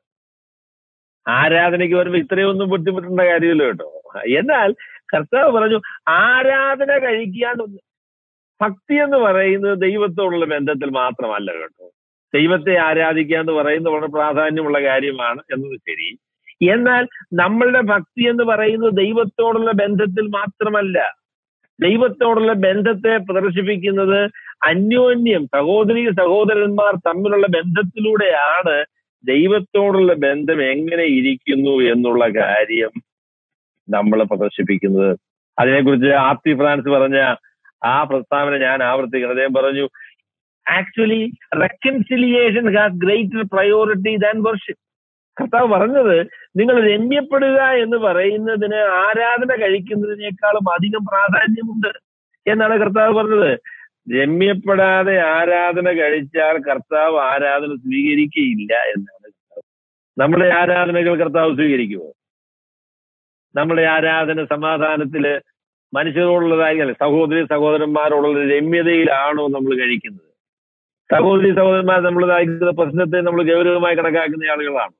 ആരാധനയ്ക്ക് വരുമ്പോ ഇത്രയൊന്നും ബുദ്ധിമുട്ടേണ്ട കാര്യമില്ല കേട്ടോ എന്നാൽ കർത്താവ് പറഞ്ഞു ആരാധന കഴിക്കാൻ ഭക്തി എന്ന് പറയുന്നത് ദൈവത്തോടുള്ള ബന്ധത്തിൽ മാത്രമല്ല കേട്ടോ ദൈവത്തെ ആരാധിക്കുക എന്ന് പറയുന്നത് വളരെ പ്രാധാന്യമുള്ള കാര്യമാണ് എന്നത് ശരി എന്നാൽ നമ്മളുടെ ഭക്തി എന്ന് പറയുന്നത് ദൈവത്തോടുള്ള ബന്ധത്തിൽ മാത്രമല്ല ദൈവത്തോടുള്ള ബന്ധത്തെ പ്രദർശിപ്പിക്കുന്നത് അന്യോന്യം സഹോദരി സഹോദരന്മാർ തമ്മിലുള്ള ബന്ധത്തിലൂടെയാണ് ദൈവത്തോടുള്ള ബന്ധം എങ്ങനെ ഇരിക്കുന്നു എന്നുള്ള കാര്യം നമ്മൾ പ്രദർശിപ്പിക്കുന്നത് അതിനെക്കുറിച്ച് ആർ ടി ഫ്രാൻസ് പറഞ്ഞ ആ പ്രസ്താവന ഞാൻ ആവർത്തിക്കണം അദ്ദേഹം പറഞ്ഞു actually reconciliation has greater priority than worship കർത്താവ് പറഞ്ഞത് നിങ്ങൾ രമ്യപ്പെടുക എന്ന് പറയുന്നതിന് ആരാധന കഴിക്കുന്നതിനേക്കാളും അധികം പ്രാധാന്യമുണ്ട് എന്നാണ് കർത്താവ് പറഞ്ഞത് രമ്യപ്പെടാതെ ആരാധന കഴിച്ചാൽ കർത്താവ് ആരാധന സ്വീകരിക്കുകയില്ല എന്നാണ് കർത്താവ് നമ്മുടെ ആരാധനകൾ കർത്താവ് സ്വീകരിക്കുമോ നമ്മുടെ ആരാധന സമാധാനത്തില് മനുഷ്യരോടുള്ളതായി സഹോദരി സഹോദരന്മാരോടുള്ള രമ്യതയിലാണോ നമ്മൾ കഴിക്കുന്നത് സഹോദരി സഹോദരന്മാർ നമ്മളുണ്ടാക്കുന്ന പ്രശ്നത്തെ നമ്മൾ ഗൗരവമായി കണക്കാക്കുന്ന ആളുകളാണ്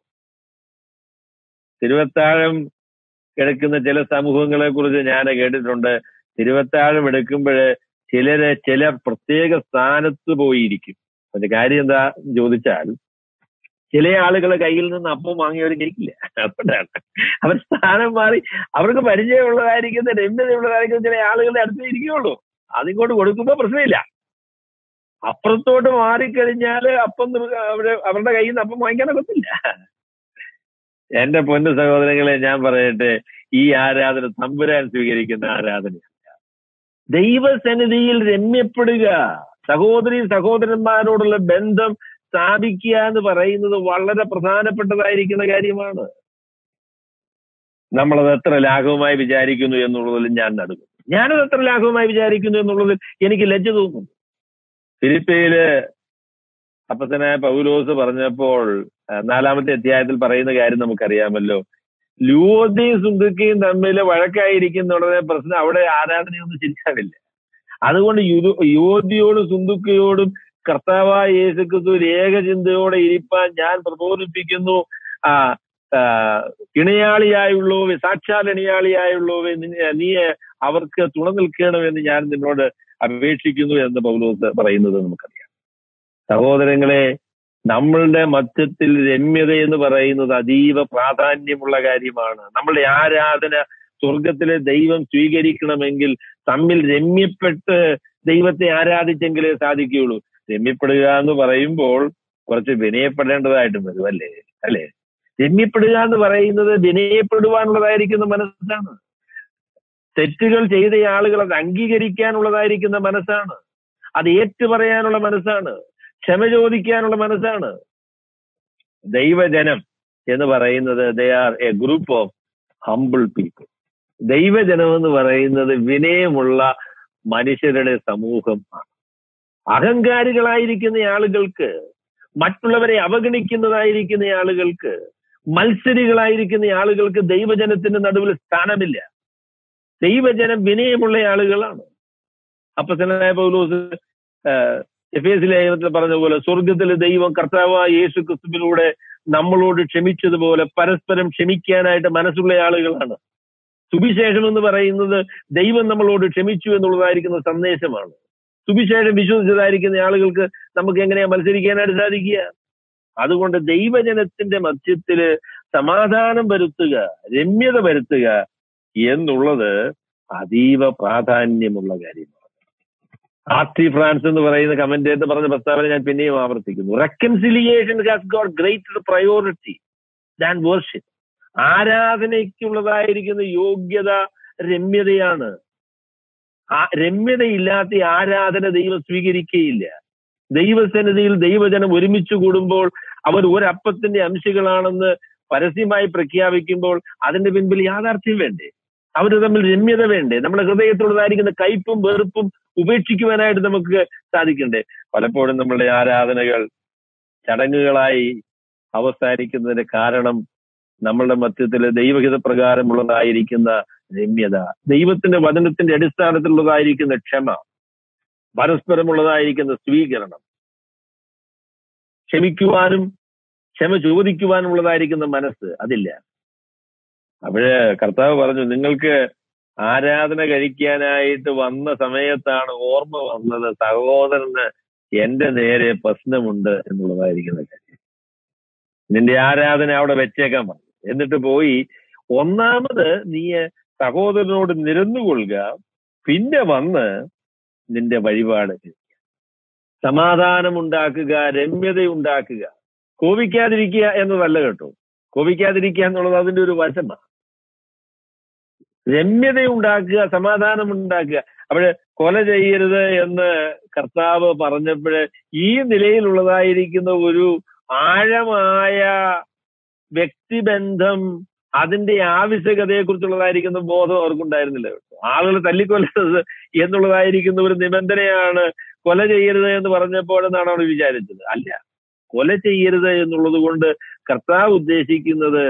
തിരുവത്താഴം എടുക്കുന്ന ചില സമൂഹങ്ങളെ കുറിച്ച് ഞാൻ കേട്ടിട്ടുണ്ട് തിരുവത്താഴം എടുക്കുമ്പോൾ ചിലര് ചില പ്രത്യേക സ്ഥാനത്ത് പോയിരിക്കും അതിന്റെ കാര്യം എന്താ ചോദിച്ചാൽ ചില ആളുകളെ കയ്യിൽ നിന്ന് അപ്പം വാങ്ങിയവർ കഴിക്കില്ല അതുകൊണ്ടാണ് അവർ സ്ഥാനം മാറി അവർക്ക് പരിചയമുള്ളതായിരിക്കുന്ന രമ്യതയുള്ളതായിരിക്കുന്ന ചില ആളുകളുടെ അടുത്തേ ഇരിക്കുകയുള്ളൂ അതിങ്ങോട്ട് കൊടുക്കുമ്പോൾ പ്രശ്നമില്ല അപ്പുറത്തോട്ട് മാറിക്കഴിഞ്ഞാൽ അപ്പം നിർ- അവര് അവരുടെ കയ്യിൽ നിന്ന് അപ്പം വാങ്ങിക്കാനൊക്കത്തില്ല എന്റെ പൊന്നു സഹോദരങ്ങളെ ഞാൻ പറയട്ടെ ഈ ആരാധന തമ്പുരാൻ സ്വീകരിക്കുന്ന ആരാധനയല്ല ദൈവസന്നിധിയിൽ രമ്യപ്പെടുക സഹോദരി സഹോദരന്മാരോടുള്ള ബന്ധം സ്ഥാപിക്കുക എന്ന് പറയുന്നത് വളരെ പ്രധാനപ്പെട്ടതായിരിക്കുന്ന കാര്യമാണ് നമ്മളത് എത്ര ലാഘവമായി വിചാരിക്കുന്നു എന്നുള്ളതിൽ ഞാൻ നടുക്കും ഞാനത് എത്ര ലാഘവമായി വിചാരിക്കുന്നു എന്നുള്ളതിൽ എനിക്ക് ലജ്ജ തോന്നുന്നു ഫിലിപ്പയില് അപ്പത്തനായ പൗലോസ് പറഞ്ഞപ്പോൾ ആ, നാലാമത്തെ അധ്യായത്തിൽ പറയുന്ന കാര്യം നമുക്കറിയാമല്ലോ ലൂവതയും സുന്ദുക്കയും തമ്മിൽ വഴക്കായിരിക്കുന്ന ഉടനെ പ്രശ്നം അവിടെ ആരാധനയൊന്നും ശരിയാവില്ല അതുകൊണ്ട് യുവ- യുവതിയോടും സുന്ദുക്കയോടും കർത്താവായ യേശുക്രിസ്തു ഏകചിന്തയോടെ ഇരിപ്പാൻ ഞാൻ പ്രബോധിപ്പിക്കുന്നു ആ ആ, ഇണയാളിയായുള്ളവേ സാക്ഷാൽ ഇണയാളിയായുള്ളവേ നിന്നെ- നീ അവർക്ക് തുണ നിൽക്കണമെന്ന് ഞാൻ നിന്നോട് അപേക്ഷിക്കുന്നു എന്ന് പൗലോസ് പറയുന്നത് നമുക്കറിയാം സഹോദരങ്ങളെ നമ്മളുടെ മധ്യത്തിൽ രമ്യത എന്ന് പറയുന്നത് അതീവ പ്രാധാന്യമുള്ള കാര്യമാണ് നമ്മളുടെ ആരാധന സ്വർഗത്തിലെ ദൈവം സ്വീകരിക്കണമെങ്കിൽ തമ്മിൽ രമ്യപ്പെട്ട് ദൈവത്തെ ആരാധിച്ചെങ്കിലേ സാധിക്കുകയുള്ളൂ രമ്യപ്പെടുക എന്ന് പറയുമ്പോൾ കുറച്ച് വിനയപ്പെടേണ്ടതായിട്ടും വരും അല്ലേ അല്ലേ രമ്യപ്പെടുക എന്ന് പറയുന്നത് വിനയപ്പെടുവാനുള്ളതായിരിക്കുന്ന മനസ്സാണ് തെറ്റുകൾ ചെയ്ത ആളുകൾ അത് അംഗീകരിക്കാനുള്ളതായിരിക്കുന്ന മനസ്സാണ് അത് ഏറ്റുപറയാനുള്ള മനസ്സാണ് ക്ഷമ ചോദിക്കാനുള്ള മനസ്സാണ് ദൈവജനം എന്ന് പറയുന്നത് they are a group of humble people ദൈവജനം എന്ന് പറയുന്നത് വിനയമുള്ള മനുഷ്യരുടെ സമൂഹമാണ് അഹങ്കാരികളായിരിക്കുന്ന ആളുകൾക്ക് മറ്റുള്ളവരെ അവഗണിക്കുന്നതായിരിക്കുന്ന ആളുകൾക്ക് മത്സരികളായിരിക്കുന്ന ആളുകൾക്ക് ദൈവജനത്തിന്റെ നടുവിൽ സ്ഥാനമില്ല ദൈവജനം വിനയമുള്ള ആളുകളാണ് അപ്പസനായ പൗലോസ് എഫ് എസ് ലേഖനത്തിൽ പറഞ്ഞ പോലെ സ്വർഗത്തിലെ ദൈവം കർത്താവായ യേശു ക്രിസ്തുവിലൂടെ നമ്മളോട് ക്ഷമിച്ചതുപോലെ പരസ്പരം ക്ഷമിക്കാനായിട്ട് മനസ്സുള്ള ആളുകളാണ് സുവിശേഷം എന്ന് പറയുന്നത് ദൈവം നമ്മളോട് ക്ഷമിച്ചു എന്നുള്ളതായിരിക്കുന്ന സന്ദേശമാണ് സുവിശേഷം വിശ്വസിച്ചതായിരിക്കുന്ന ആളുകൾക്ക് നമുക്ക് എങ്ങനെയാ മത്സരിക്കാനായിട്ട് സാധിക്കുക അതുകൊണ്ട് ദൈവജനത്തിന്റെ മധ്യത്തില് സമാധാനം വരുത്തുക രമ്യത വരുത്തുക എന്നുള്ളത് അതീവ പ്രാധാന്യമുള്ള കാര്യമാണ് ആർ ടി ഫ്രാൻസ് എന്ന് പറയുന്ന കമന്റേറ്റർ പറഞ്ഞ പ്രസ്താവന ഞാൻ പിന്നെയും ആവർത്തിക്കുന്നു reconciliation has got greater priority than worship ആരാധനയ്ക്കുള്ളതായിരിക്കുന്ന യോഗ്യത രമ്യതയാണ് ആ രമ്യതയില്ലാത്ത ആരാധന ദൈവം സ്വീകരിക്കുകയില്ല ദൈവസന്നിധിയിൽ ദൈവജനം ഒരുമിച്ച് കൂടുമ്പോൾ അവർ ഒരപ്പത്തിന്റെ അംശങ്ങളാണെന്ന് പരസ്യമായി പ്രഖ്യാപിക്കുമ്പോൾ അതിന്റെ പിൻപിൽ യാഥാർത്ഥ്യം വേണ്ടേ അവർ തമ്മിൽ രമ്യത വേണ്ടേ നമ്മുടെ ഹൃദയത്തിലുള്ളതായിരിക്കുന്ന കയ്പും വെറുപ്പും ഉപേക്ഷിക്കുവാനായിട്ട് നമുക്ക് സാധിക്കണ്ടേ പലപ്പോഴും നമ്മളുടെ ആരാധനകൾ ചടങ്ങുകളായി അവസാനിക്കുന്നതിന് കാരണം നമ്മളുടെ മധ്യത്തിൽ ദൈവഹിത പ്രകാരമുള്ളതായിരിക്കുന്ന രമ്യത ദൈവത്തിന്റെ വചനത്തിന്റെ അടിസ്ഥാനത്തിലുള്ളതായിരിക്കുന്ന ക്ഷമ പരസ്പരമുള്ളതായിരിക്കുന്ന സ്വീകരണം ക്ഷമിക്കുവാനും ക്ഷമ ചോദിക്കുവാനുള്ളതായിരിക്കുന്ന മനസ്സ് അതില്ല അപ്പോഴ് കർത്താവ് പറഞ്ഞു നിങ്ങൾക്ക് ആരാധന കഴിക്കാനായിട്ട് വന്ന സമയത്താണ് ഓർമ്മ വന്നത് സഹോദരന് എന്റെ നേരെ പ്രശ്നമുണ്ട് എന്നുള്ളതായിരിക്കുന്ന കാര്യം നിന്റെ ആരാധന അവിടെ വെച്ചേക്കാൻ പറഞ്ഞു എന്നിട്ട് പോയി ഒന്നാമത് നീ സഹോദരനോട് നിരന്നുകൊള്ളുക പിന്നെ വന്ന് നിന്റെ വഴിപാട് ചെയ്യുക. സമാധാനമുണ്ടാക്കുക രമ്യത ഉണ്ടാക്കുക കോപിക്കാതിരിക്കുക എന്നതല്ല കേട്ടോ കോപിക്കാതിരിക്കുക എന്നുള്ളത് അതിന്റെ ഒരു വശമാണ് രമ്യത ഉണ്ടാക്കുക സമാധാനം ഉണ്ടാക്കുക അപ്പോഴ് കൊല ചെയ്യരുത് എന്ന് കർത്താവ് പറഞ്ഞപ്പോഴ് ഈ നിലയിലുള്ളതായിരിക്കുന്ന ഒരു ആഴമായ വ്യക്തിബന്ധം അതിന്റെ ആവശ്യകതയെ കുറിച്ചുള്ളതായിരിക്കുന്ന ബോധം അവർക്കുണ്ടായിരുന്നില്ല കേട്ടോ ആളുകൾ തല്ലിക്കൊല്ലരുത് എന്നുള്ളതായിരിക്കുന്ന ഒരു നിബന്ധനയാണ് കൊല ചെയ്യരുത് എന്ന് പറഞ്ഞപ്പോഴെന്നാണ് അവർ വിചാരിച്ചത് അല്ല കൊല ചെയ്യരുത് എന്നുള്ളത് കൊണ്ട് കർത്താവ് ഉദ്ദേശിക്കുന്നത്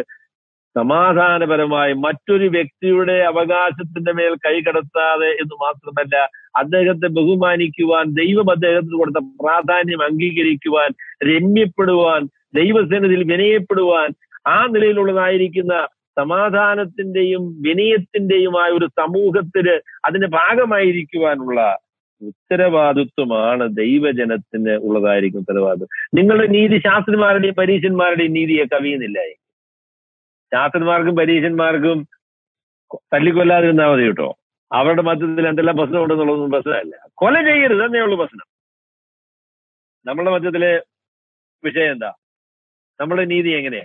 സമാധാനപരമായി മറ്റൊരു വ്യക്തിയുടെ അവകാശത്തിന്റെ മേൽ കൈകടത്താതെ എന്ന് മാത്രമല്ല അദ്ദേഹത്തെ ബഹുമാനിക്കുവാൻ ദൈവം അദ്ദേഹത്തിന് കൊടുത്ത പ്രാധാന്യം അംഗീകരിക്കുവാൻ രമ്യപ്പെടുവാൻ ദൈവസേനത്തിൽ വിനയപ്പെടുവാൻ ആ നിലയിലുള്ളതായിരിക്കുന്ന സമാധാനത്തിന്റെയും വിനയത്തിന്റെയുമായ ഒരു സമൂഹത്തിന് അതിന്റെ ഭാഗമായിരിക്കുവാനുള്ള ഉത്തരവാദിത്വമാണ് ദൈവജനത്തിന് ഉള്ളതായിരിക്കും ഉത്തരവാദിത്വം നിങ്ങളുടെ നീതി ശാസ്ത്രന്മാരുടെയും പരീക്ഷന്മാരുടെയും നീതിയെ കവിയുന്നില്ല ശാസ്ത്രന്മാർക്കും പരീക്ഷന്മാർക്കും തല്ലിക്കൊല്ലാതിരുന്നാൽ മതി കേട്ടോ അവരുടെ മധ്യത്തിൽ എന്തെല്ലാം പ്രശ്നമുണ്ടെന്നുള്ളതൊന്നും പ്രശ്നമല്ല കൊല ചെയ്യരുത് എന്നേ ഉള്ളൂ പ്രശ്നം നമ്മളുടെ മധ്യത്തിലെ വിഷയം എന്താ നമ്മുടെ നീതി എങ്ങനെയാ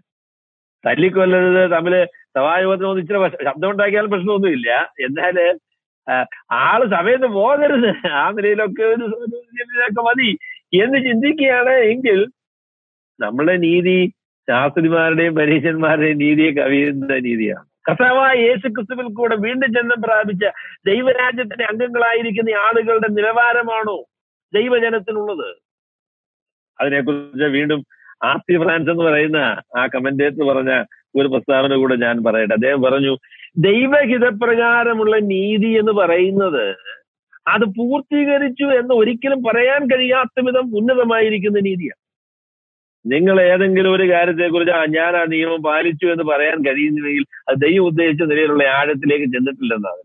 തല്ലിക്കൊല്ലരുത് തമ്മില് സഭായോഗത്തിനൊന്നും ഇച്ചിരി വശ- ശബ്ദം ഉണ്ടാക്കിയാലും പ്രശ്നമൊന്നുമില്ല എന്നാല് ആ, ആള് സമയത്ത് പോകരുത് ആ നിലയിലൊക്കെ ഒരു ഒരു ഇതിലൊക്കെ മതി എന്ന് ചിന്തിക്കുകയാണ് എങ്കിൽ നമ്മുടെ നീതി ശാസ്ത്രിമാരുടെയും പരീക്ഷന്മാരുടെയും നീതിയെ കവിയുന്ന നീതിയാണ് കർത്താവായ യേശു ക്രിസ്തുവിൽ കൂടെ വീണ്ടും ജന്മം പ്രാപിച്ച ദൈവരാജ്യത്തിന്റെ അംഗങ്ങളായിരിക്കുന്ന ആളുകളുടെ നിലവാരമാണോ ദൈവജനത്തിനുള്ളത് അതിനെക്കുറിച്ച് വീണ്ടും ആർ സി ഫ്രാൻസ് എന്ന് പറയുന്ന ആ കമന്റേറ്റർ പറഞ്ഞ ഒരു പ്രസ്താവന കൂടെ ഞാൻ പറയട്ടെ അദ്ദേഹം പറഞ്ഞു ദൈവഹിതപ്രകാരമുള്ള നീതി എന്ന് പറയുന്നത് അത് പൂർത്തീകരിച്ചു എന്ന് ഒരിക്കലും പറയാൻ കഴിയാത്ത വിധം ഉന്നതമായിരിക്കുന്ന നീതിയാണ് നിങ്ങൾ ഏതെങ്കിലും ഒരു കാര്യത്തെക്കുറിച്ച് ആ ഞാൻ ആ നിയമം പാലിച്ചു എന്ന് പറയാൻ കഴിയുന്നില്ലെങ്കിൽ അത് ദൈവം ഉദ്ദേശിച്ച നിലയിലുള്ള ആഴത്തിലേക്ക് ചെന്നിട്ടില്ലെന്നാണ്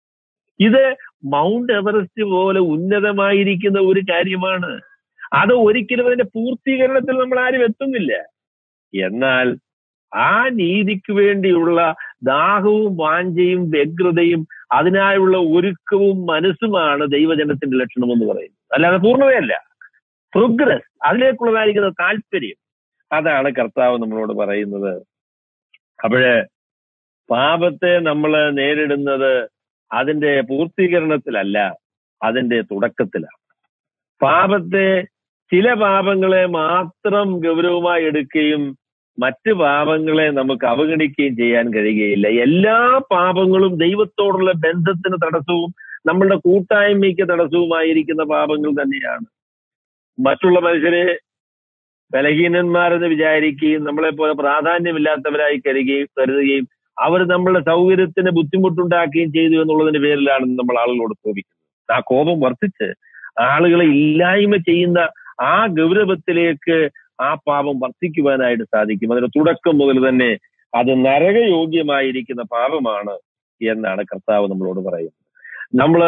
ഇത് മൗണ്ട് എവറസ്റ്റ് പോലെ ഉന്നതമായിരിക്കുന്ന ഒരു കാര്യമാണ് അത് ഒരിക്കലും അതിന്റെ പൂർത്തീകരണത്തിൽ നമ്മൾ ആരും എത്തുന്നില്ല എന്നാൽ ആ നീതിക്ക് വേണ്ടിയുള്ള ദാഹവും വാഞ്ചയും വ്യഗ്രതയും അതിനായുള്ള ഒരുക്കവും മനസ്സുമാണ് ദൈവജനത്തിന്റെ ലക്ഷണം എന്ന് പറയുന്നത് അല്ലാതെ പൂർണ്ണതയല്ല പ്രോഗ്രസ് അതിലേക്കുള്ളതായിരിക്കുന്ന താല്പര്യം അതാണ് കർത്താവ് നമ്മളോട് പറയുന്നത് അപ്പോഴ് പാപത്തെ നമ്മൾ നേരിടുന്നത് അതിന്റെ പൂർത്തീകരണത്തിലല്ല അതിന്റെ തുടക്കത്തിലാണ് പാപത്തെ ചില പാപങ്ങളെ മാത്രം ഗൗരവമായി എടുക്കുകയും മറ്റ് പാപങ്ങളെ നമുക്ക് അവഗണിക്കുകയും ചെയ്യാൻ കഴിയുകയില്ല എല്ലാ പാപങ്ങളും ദൈവത്തോടുള്ള ബന്ധത്തിന് തടസ്സവും നമ്മളുടെ കൂട്ടായ്മയ്ക്ക് തടസ്സവുമായിരിക്കുന്ന പാപങ്ങൾ തന്നെയാണ് മറ്റുള്ള മനുഷ്യരെ ബലഹീനന്മാരെന്ന് വിചാരിക്കുകയും നമ്മളെ പോലെ പ്രാധാന്യമില്ലാത്തവരായി കരുതുകയും കരുതുകയും അവർ നമ്മളുടെ സൗകര്യത്തിന് ബുദ്ധിമുട്ടുണ്ടാക്കുകയും ചെയ്തു എന്നുള്ളതിന്റെ പേരിലാണ് നമ്മൾ ആളുകളോട് കോപിക്കുന്നത് ആ കോപം വർദ്ധിച്ച് ആളുകളെ ഇല്ലായ്മ ചെയ്യുന്ന ആ ഗൗരവത്തിലേക്ക് ആ പാപം വർദ്ധിക്കുവാനായിട്ട് സാധിക്കും അതിന്റെ തുടക്കം മുതൽ തന്നെ അത് നരകയോഗ്യമായിരിക്കുന്ന പാപമാണ് എന്നാണ് കർത്താവ് നമ്മളോട് പറയുന്നത് നമ്മള്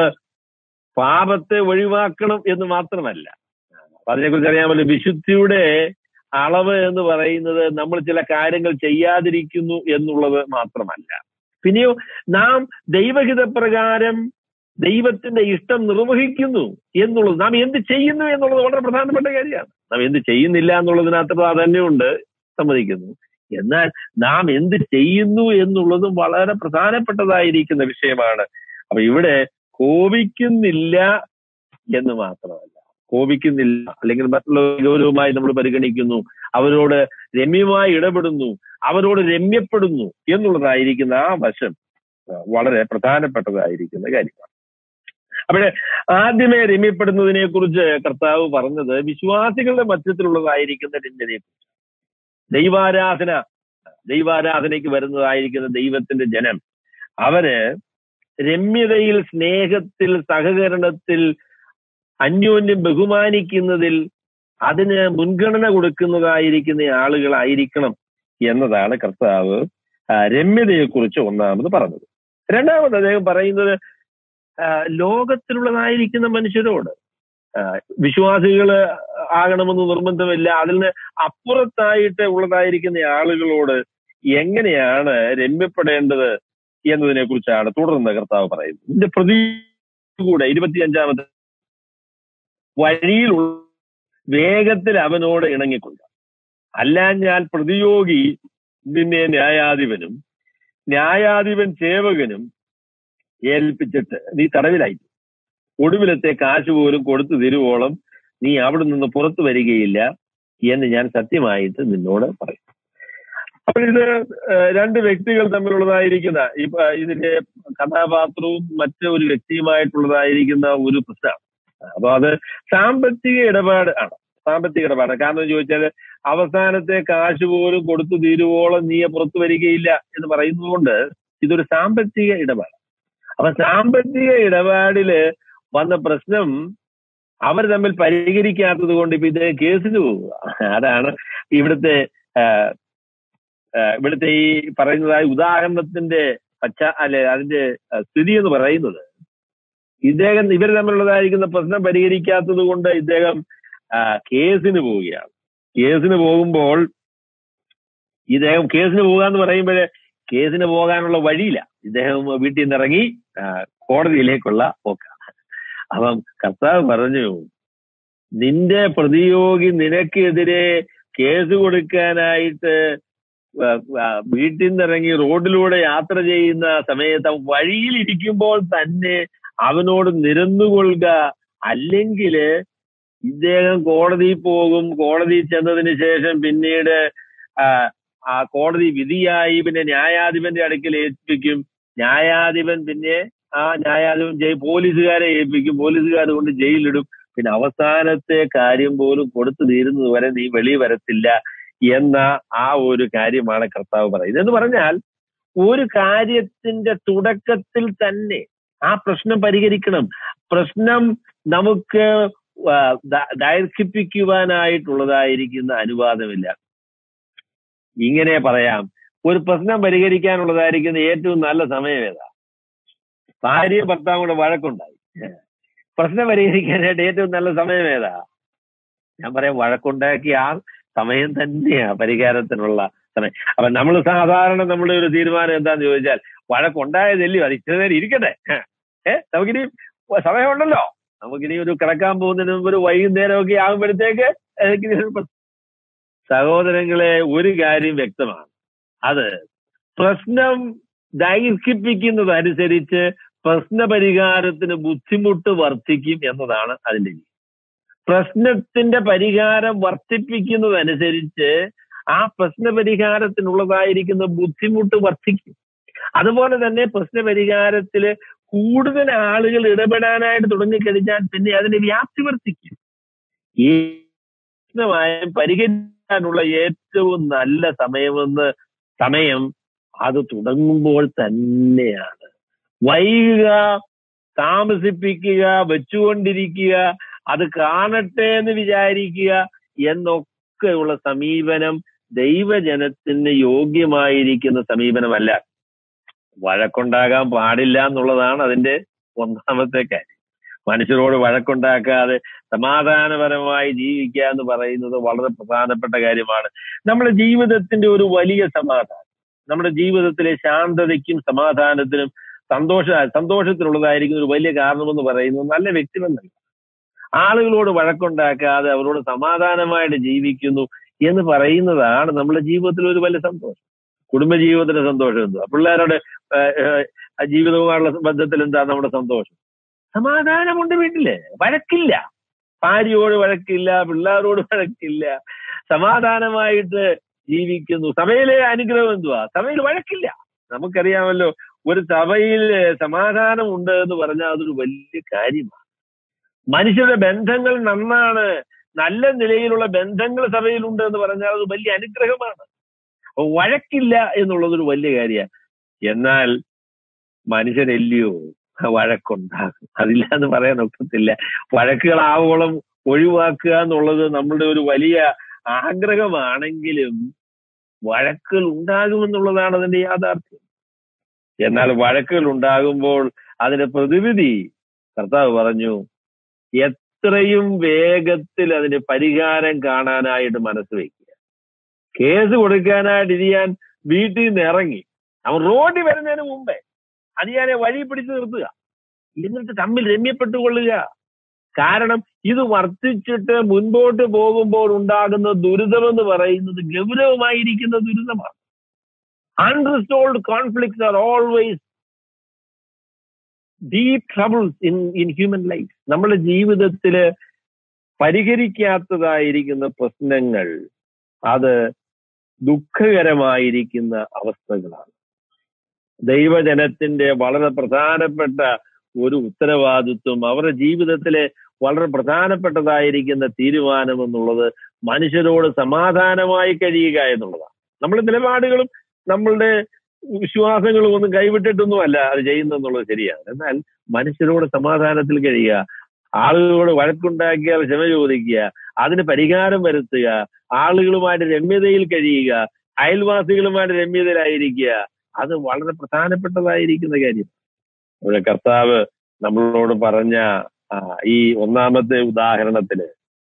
പാപത്തെ ഒഴിവാക്കണം എന്ന് മാത്രമല്ല അതിനെക്കുറിച്ച് അറിയാമല്ലോ വിശുദ്ധിയുടെ അളവ് എന്ന് പറയുന്നത് നമ്മൾ ചില കാര്യങ്ങൾ ചെയ്യാതിരിക്കുന്നു എന്നുള്ളത് മാത്രമല്ല പിന്നെയോ നാം ദൈവഹിതപ്രകാരം ദൈവത്തിന്റെ ഇഷ്ടം നിർവഹിക്കുന്നു എന്നുള്ളത് നാം എന്ത് ചെയ്യുന്നു എന്നുള്ളത് വളരെ പ്രധാനപ്പെട്ട കാര്യമാണ് നാം എന്ത് ചെയ്യുന്നില്ല എന്നുള്ളതിനകത്ത് പ്രാധാന്യമുണ്ട് സമ്മതിക്കുന്നു എന്നാൽ നാം എന്ത് ചെയ്യുന്നു എന്നുള്ളതും വളരെ പ്രധാനപ്പെട്ടതായിരിക്കുന്ന വിഷയമാണ് അപ്പൊ ഇവിടെ കോപിക്കുന്നില്ല എന്ന് മാത്രമല്ല കോപിക്കുന്നില്ല അല്ലെങ്കിൽ മറ്റുള്ള ഗൗരവമായി നമ്മൾ പരിഗണിക്കുന്നു അവരോട് രമ്യമായി ഇടപെടുന്നു അവരോട് രമ്യപ്പെടുന്നു എന്നുള്ളതായിരിക്കുന്ന ആ വശം ആ, വളരെ പ്രധാനപ്പെട്ടതായിരിക്കുന്ന കാര്യമാണ് അവിടെ ആദ്യമേ രമ്യപ്പെടുന്നതിനെ കുറിച്ച് കർത്താവ് പറഞ്ഞത് വിശ്വാസികളുടെ മധ്യത്തിലുള്ളതായിരിക്കുന്ന രമ്യതയെ കുറിച്ച് ദൈവാരാധന ദൈവാരാധനയ്ക്ക് വരുന്നതായിരിക്കുന്ന ദൈവത്തിന്റെ ജനം അവര് രമ്യതയിൽ സ്നേഹത്തിൽ സഹകരണത്തിൽ അന്യോന്യം ബഹുമാനിക്കുന്നതിൽ അതിന് മുൻഗണന കൊടുക്കുന്നതായിരിക്കുന്ന ആളുകളായിരിക്കണം എന്നതാണ് കർത്താവ് ആ, രമ്യതയെക്കുറിച്ച് ഒന്നാമത് പറഞ്ഞത് രണ്ടാമത് അദ്ദേഹം പറയുന്നത് ആ, ലോകത്തിലുള്ളതായിരിക്കുന്ന മനുഷ്യരോട് ആ, വിശ്വാസികള് ആകണമെന്ന് നിർബന്ധമില്ല അതിൽ നിന്ന് അപ്പുറത്തായിട്ട് ഉള്ളതായിരിക്കുന്ന ആളുകളോട് എങ്ങനെയാണ് രമ്യപ്പെടേണ്ടത് എന്നതിനെ കുറിച്ചാണ് തുടർന്ന് കർത്താവ് പറയുന്നത് ഇതിന്റെ പ്രതി കൂടെ ഇരുപത്തിയഞ്ചാമത്തെ വഴിയിലുള്ള വേഗത്തിൽ അവനോട് ഇണങ്ങിക്കൊള്ളുക അല്ലാഞ്ഞാൽ പ്രതിയോഗി നിന്നെ ന്യായാധിപനും ന്യായാധിപൻ സേവകനും ഏൽപ്പിച്ചിട്ട് നീ തടവിലായി ഒടുവിലത്തെ കാശ് പോലും കൊടുത്തു തരുവോളം നീ അവിടെ നിന്ന് പുറത്തു വരികയില്ല എന്ന് ഞാൻ സത്യമായിട്ട് നിന്നോട് പറയും അപ്പോൾ ഇത് ഏഹ്, രണ്ട് വ്യക്തികൾ തമ്മിലുള്ളതായിരിക്കുന്ന ഈ പ- ഇതിന്റെ കഥാപാത്രവും മറ്റൊരു വ്യക്തിയുമായിട്ടുള്ളതായിരിക്കുന്ന ഒരു പ്രശ്നമാണ് അപ്പൊ അത് സാമ്പത്തിക ഇടപാട് ആണ് സാമ്പത്തിക ഇടപാട് കാരണം എന്ന് ചോദിച്ചാൽ അവസാനത്തെ കാശ് പോലും കൊടുത്തു തീരുവോളം നീ പുറത്തു വരികയില്ല എന്ന് പറയുന്നതുകൊണ്ട് ഇതൊരു സാമ്പത്തിക ഇടപാട് അപ്പൊ സാമ്പത്തിക ഇടപാടില് വന്ന പ്രശ്നം അവർ തമ്മിൽ പരിഹരിക്കാത്തത് കൊണ്ട് ഇപ്പൊ ഇത് കേസിന് പോവുക അതാണ് ഇവിടുത്തെ ആ, ആ, ഇവിടുത്തെ ഈ പറയുന്നതായ ഉദാഹരണത്തിന്റെ പശ്ചാ അല്ലെ അതിന്റെ ആ, സ്ഥിതി എന്ന് പറയുന്നത് ഇദ്ദേഹം ഇവർ തമ്മിലുള്ളതായിരിക്കുന്ന പ്രശ്നം പരിഹരിക്കാത്തത് കൊണ്ട് ഇദ്ദേഹം ആ, കേസിന് പോവുകയാണ് കേസിന് പോകുമ്പോൾ ഇദ്ദേഹം കേസിന് പോകുക എന്ന് പറയുമ്പോഴേ കേസിന് പോകാനുള്ള വഴിയില്ല ഇദ്ദേഹം വീട്ടിൽ നിന്ന് ഇറങ്ങി ആ, കോടതിയിലേക്കുള്ള പോക്കാണ് അപ്പം കർത്താവ് പറഞ്ഞു നിന്റെ പ്രതിയോഗി നിനക്കെതിരെ കേസ് കൊടുക്കാനായിട്ട് ആ, ആ, വീട്ടിൽ നിന്ന് ഇറങ്ങി റോഡിലൂടെ യാത്ര ചെയ്യുന്ന സമയത്ത് അവൻ വഴിയിൽ ഇരിക്കുമ്പോൾ തന്നെ അവനോട് നിരന്നുകൊള്ളുക അല്ലെങ്കിൽ ഇദ്ദേഹം കോടതിയിൽ പോകും കോടതിയിൽ ചെന്നതിന് ശേഷം പിന്നീട് ആ, ആ കോടതി വിധിയായി പിന്നെ ന്യായാധിപന്റെ അടുക്കൽ ഏൽപ്പിക്കും ന്യായാധിപൻ പിന്നെ ആ ന്യായാധിപൻ ജയി പോലീസുകാരെ ഏൽപ്പിക്കും പോലീസുകാർ കൊണ്ട് ജയിലിടും പിന്നെ അവസാനത്തെ കാര്യം പോലും കൊടുത്തു തീരുന്നത് വരെ നീ വെളി വരത്തില്ല എന്ന ആ ഒരു കാര്യമാണ് കർത്താവ് പറയുന്നത് എന്ന് പറഞ്ഞാൽ ഒരു കാര്യത്തിന്റെ തുടക്കത്തിൽ തന്നെ ആ പ്രശ്നം പരിഹരിക്കണം പ്രശ്നം നമുക്ക് ആ, ദ- ദൈർഘിപ്പിക്കുവാനായിട്ടുള്ളതായിരിക്കുന്ന അനുവാദമില്ല ഇങ്ങനെ പറയാം ഒരു പ്രശ്നം പരിഹരിക്കാനുള്ളതായിരിക്കുന്ന ഏറ്റവും നല്ല സമയം ഏതാ ഭാര്യ ഭർത്താവും കൂടെ വഴക്കുണ്ടായി പ്രശ്നം പരിഹരിക്കാനായിട്ട് ഏറ്റവും നല്ല സമയം ഏതാ ഞാൻ പറയാം വഴക്കുണ്ടാക്കിയ ആ സമയം തന്നെയാ പരിഹാരത്തിനുള്ള സമയം അപ്പൊ നമ്മൾ സാധാരണ നമ്മുടെ ഒരു തീരുമാനം എന്താന്ന് ചോദിച്ചാൽ വഴക്കുണ്ടായതല്ലേ അത് ഇത്ര നേരം ഇരിക്കട്ടെ ഏഹ് നമുക്കിനി സമയമുണ്ടല്ലോ നമുക്കിനി ഒരു കിടക്കാൻ പോകുന്നതിന് മുമ്പ് ഒരു വൈകുന്നേരമൊക്കെ ആകുമ്പോഴത്തേക്ക് എനിക്കിനി ഒരു പ്ര- സഹോദരങ്ങളെ ഒരു കാര്യം വ്യക്തമാണ് അത് പ്രശ്നം ദൈർഘിപ്പിക്കുന്നതനുസരിച്ച് പ്രശ്ന പരിഹാരത്തിന് ബുദ്ധിമുട്ട് വർദ്ധിക്കും എന്നതാണ് അതിന്റെ രീതി പ്രശ്നത്തിന്റെ പരിഹാരം വർദ്ധിപ്പിക്കുന്നതനുസരിച്ച് ആ പ്രശ്ന പരിഹാരത്തിനുള്ളതായിരിക്കുന്ന ബുദ്ധിമുട്ട് വർദ്ധിക്കും അതുപോലെ തന്നെ പ്രശ്ന പരിഹാരത്തില് കൂടുതൽ ആളുകൾ ഇടപെടാനായിട്ട് തുടങ്ങിക്കഴിഞ്ഞാൽ പിന്നെ അതിന്റെ വ്യാപ്തി വർദ്ധിക്കും ഈ പ്രശ്നമായും പരിഹരിക്കാനുള്ള ഏറ്റവും നല്ല സമയമെന്ന് സമയം അത് തുടങ്ങുമ്പോൾ തന്നെയാണ് വൈകുക താമസിപ്പിക്കുക വെച്ചുകൊണ്ടിരിക്കുക അത് കാണട്ടെ എന്ന് വിചാരിക്കുക എന്നൊക്കെയുള്ള സമീപനം ദൈവജനത്തിന് യോഗ്യമായിരിക്കുന്ന സമീപനമല്ല വഴക്കുണ്ടാകാൻ പാടില്ല എന്നുള്ളതാണ് അതിന്റെ ഒന്നാമത്തെ കാര്യം മനുഷ്യരോട് വഴക്കുണ്ടാക്കാതെ സമാധാനപരമായി ജീവിക്കുക എന്ന് പറയുന്നത് വളരെ പ്രധാനപ്പെട്ട കാര്യമാണ് നമ്മുടെ ജീവിതത്തിന്റെ ഒരു വലിയ സമാധാനം നമ്മുടെ ജീവിതത്തിലെ ശാന്തതയ്ക്കും സമാധാനത്തിനും സന്തോഷ സന്തോഷത്തിനുള്ളതായിരിക്കുന്ന ഒരു വലിയ കാരണമെന്ന് പറയുന്നത് നല്ല വ്യക്തിബന്ധം ആളുകളോട് വഴക്കുണ്ടാക്കാതെ അവരോട് സമാധാനമായിട്ട് ജീവിക്കുന്നു എന്ന് പറയുന്നതാണ് നമ്മുടെ ജീവിതത്തിൽ ഒരു വലിയ സന്തോഷം കുടുംബജീവിതത്തിന്റെ സന്തോഷം എന്തുവാ പിള്ളേരുടെ ഏഹ്, ഏഹ്, ജീവിതവുമായുള്ള ബന്ധത്തിൽ എന്താ നമ്മുടെ സന്തോഷം സമാധാനമുണ്ട് വീട്ടില് വഴക്കില്ല ഭാര്യയോട് വഴക്കില്ല പിള്ളേരോട് വഴക്കില്ല സമാധാനമായിട്ട് ജീവിക്കുന്നു സഭയിലെ അനുഗ്രഹം എന്തുവാ സഭയിൽ വഴക്കില്ല നമുക്കറിയാമല്ലോ ഒരു സഭയിൽ സമാധാനം ഉണ്ട് എന്ന് പറഞ്ഞാൽ അതൊരു വലിയ കാര്യമാണ് മനുഷ്യരുടെ ബന്ധങ്ങൾ നന്നാണ് നല്ല നിലയിലുള്ള ബന്ധങ്ങൾ സഭയിലുണ്ട് എന്ന് പറഞ്ഞാൽ അത് വലിയ അനുഗ്രഹമാണ് അപ്പൊ വഴക്കില്ല എന്നുള്ളതൊരു വലിയ കാര്യമാണ് എന്നാൽ മനുഷ്യരല്ലയോ വഴക്കുണ്ടാകും അതില്ല എന്ന് പറയാൻ ഒക്കത്തില്ല വഴക്കുകൾ ആവോളം ഒഴിവാക്കുക എന്നുള്ളത് നമ്മളുടെ ഒരു വലിയ ആഗ്രഹമാണെങ്കിലും വഴക്കുകൾ ഉണ്ടാകുമെന്നുള്ളതാണ് അതിന്റെ യാഥാർത്ഥ്യം എന്നാൽ വഴക്കുകൾ ഉണ്ടാകുമ്പോൾ അതിന്റെ പ്രതിവിധി കർത്താവ് പറഞ്ഞു എത്രയും വേഗത്തിൽ അതിന് പരിഹാരം കാണാനായിട്ട് മനസ്സ് വയ്ക്കുക കേസ് കൊടുക്കാനായിട്ട് ഇരിയാൻ വീട്ടിൽ നിന്ന് ഇറങ്ങി അവൻ റോഡിൽ വരുന്നതിന് മുമ്പേ അനിയാനെ വഴി പിടിച്ചു നിർത്തുക എന്നിട്ട് തമ്മിൽ രമ്യപ്പെട്ടുകൊള്ളുക കാരണം ഇത് വർദ്ധിച്ചിട്ട് മുൻപോട്ട് പോകുമ്പോൾ ഉണ്ടാകുന്ന ദുരിതമെന്ന് പറയുന്നത് ഗൗരവമായിരിക്കുന്ന ദുരിതമാണ് unresolved conflicts are always deep troubles in in human life നമ്മുടെ ജീവിതത്തില് പരിഹരിക്കാത്തതായിരിക്കുന്ന പ്രശ്നങ്ങൾ അത് ദുഃഖകരമായിരിക്കുന്ന അവസ്ഥകളാണ് ദൈവജനത്തിന്റെ വളരെ പ്രധാനപ്പെട്ട ഒരു ഉത്തരവാദിത്വം അവരുടെ ജീവിതത്തിലെ വളരെ പ്രധാനപ്പെട്ടതായിരിക്കുന്ന തീരുമാനം എന്നുള്ളത് മനുഷ്യരോട് സമാധാനമായി കഴിയുക എന്നുള്ളതാണ് നമ്മുടെ നിലപാടുകളും നമ്മളുടെ വിശ്വാസങ്ങളും ഒന്നും കൈവിട്ടിട്ടൊന്നുമല്ല അത് ചെയ്യുന്നെന്നുള്ളത് ശരിയാണ് എന്നാൽ മനുഷ്യരോട് സമാധാനത്തിൽ കഴിയുക ആളുകളോട് വഴക്കുണ്ടാക്കിയാൽ ക്ഷമ ചോദിക്കുക അതിന് പരിഹാരം വരുത്തുക ആളുകളുമായിട്ട് രമ്യതയിൽ കഴിയുക അയൽവാസികളുമായിട്ട് രമ്യതയിലായിരിക്കുക അത് വളരെ പ്രധാനപ്പെട്ടതായിരിക്കുന്ന കാര്യം ഇവിടെ കർത്താവ് നമ്മളോട് പറഞ്ഞ ആ, ഈ ഒന്നാമത്തെ ഉദാഹരണത്തില്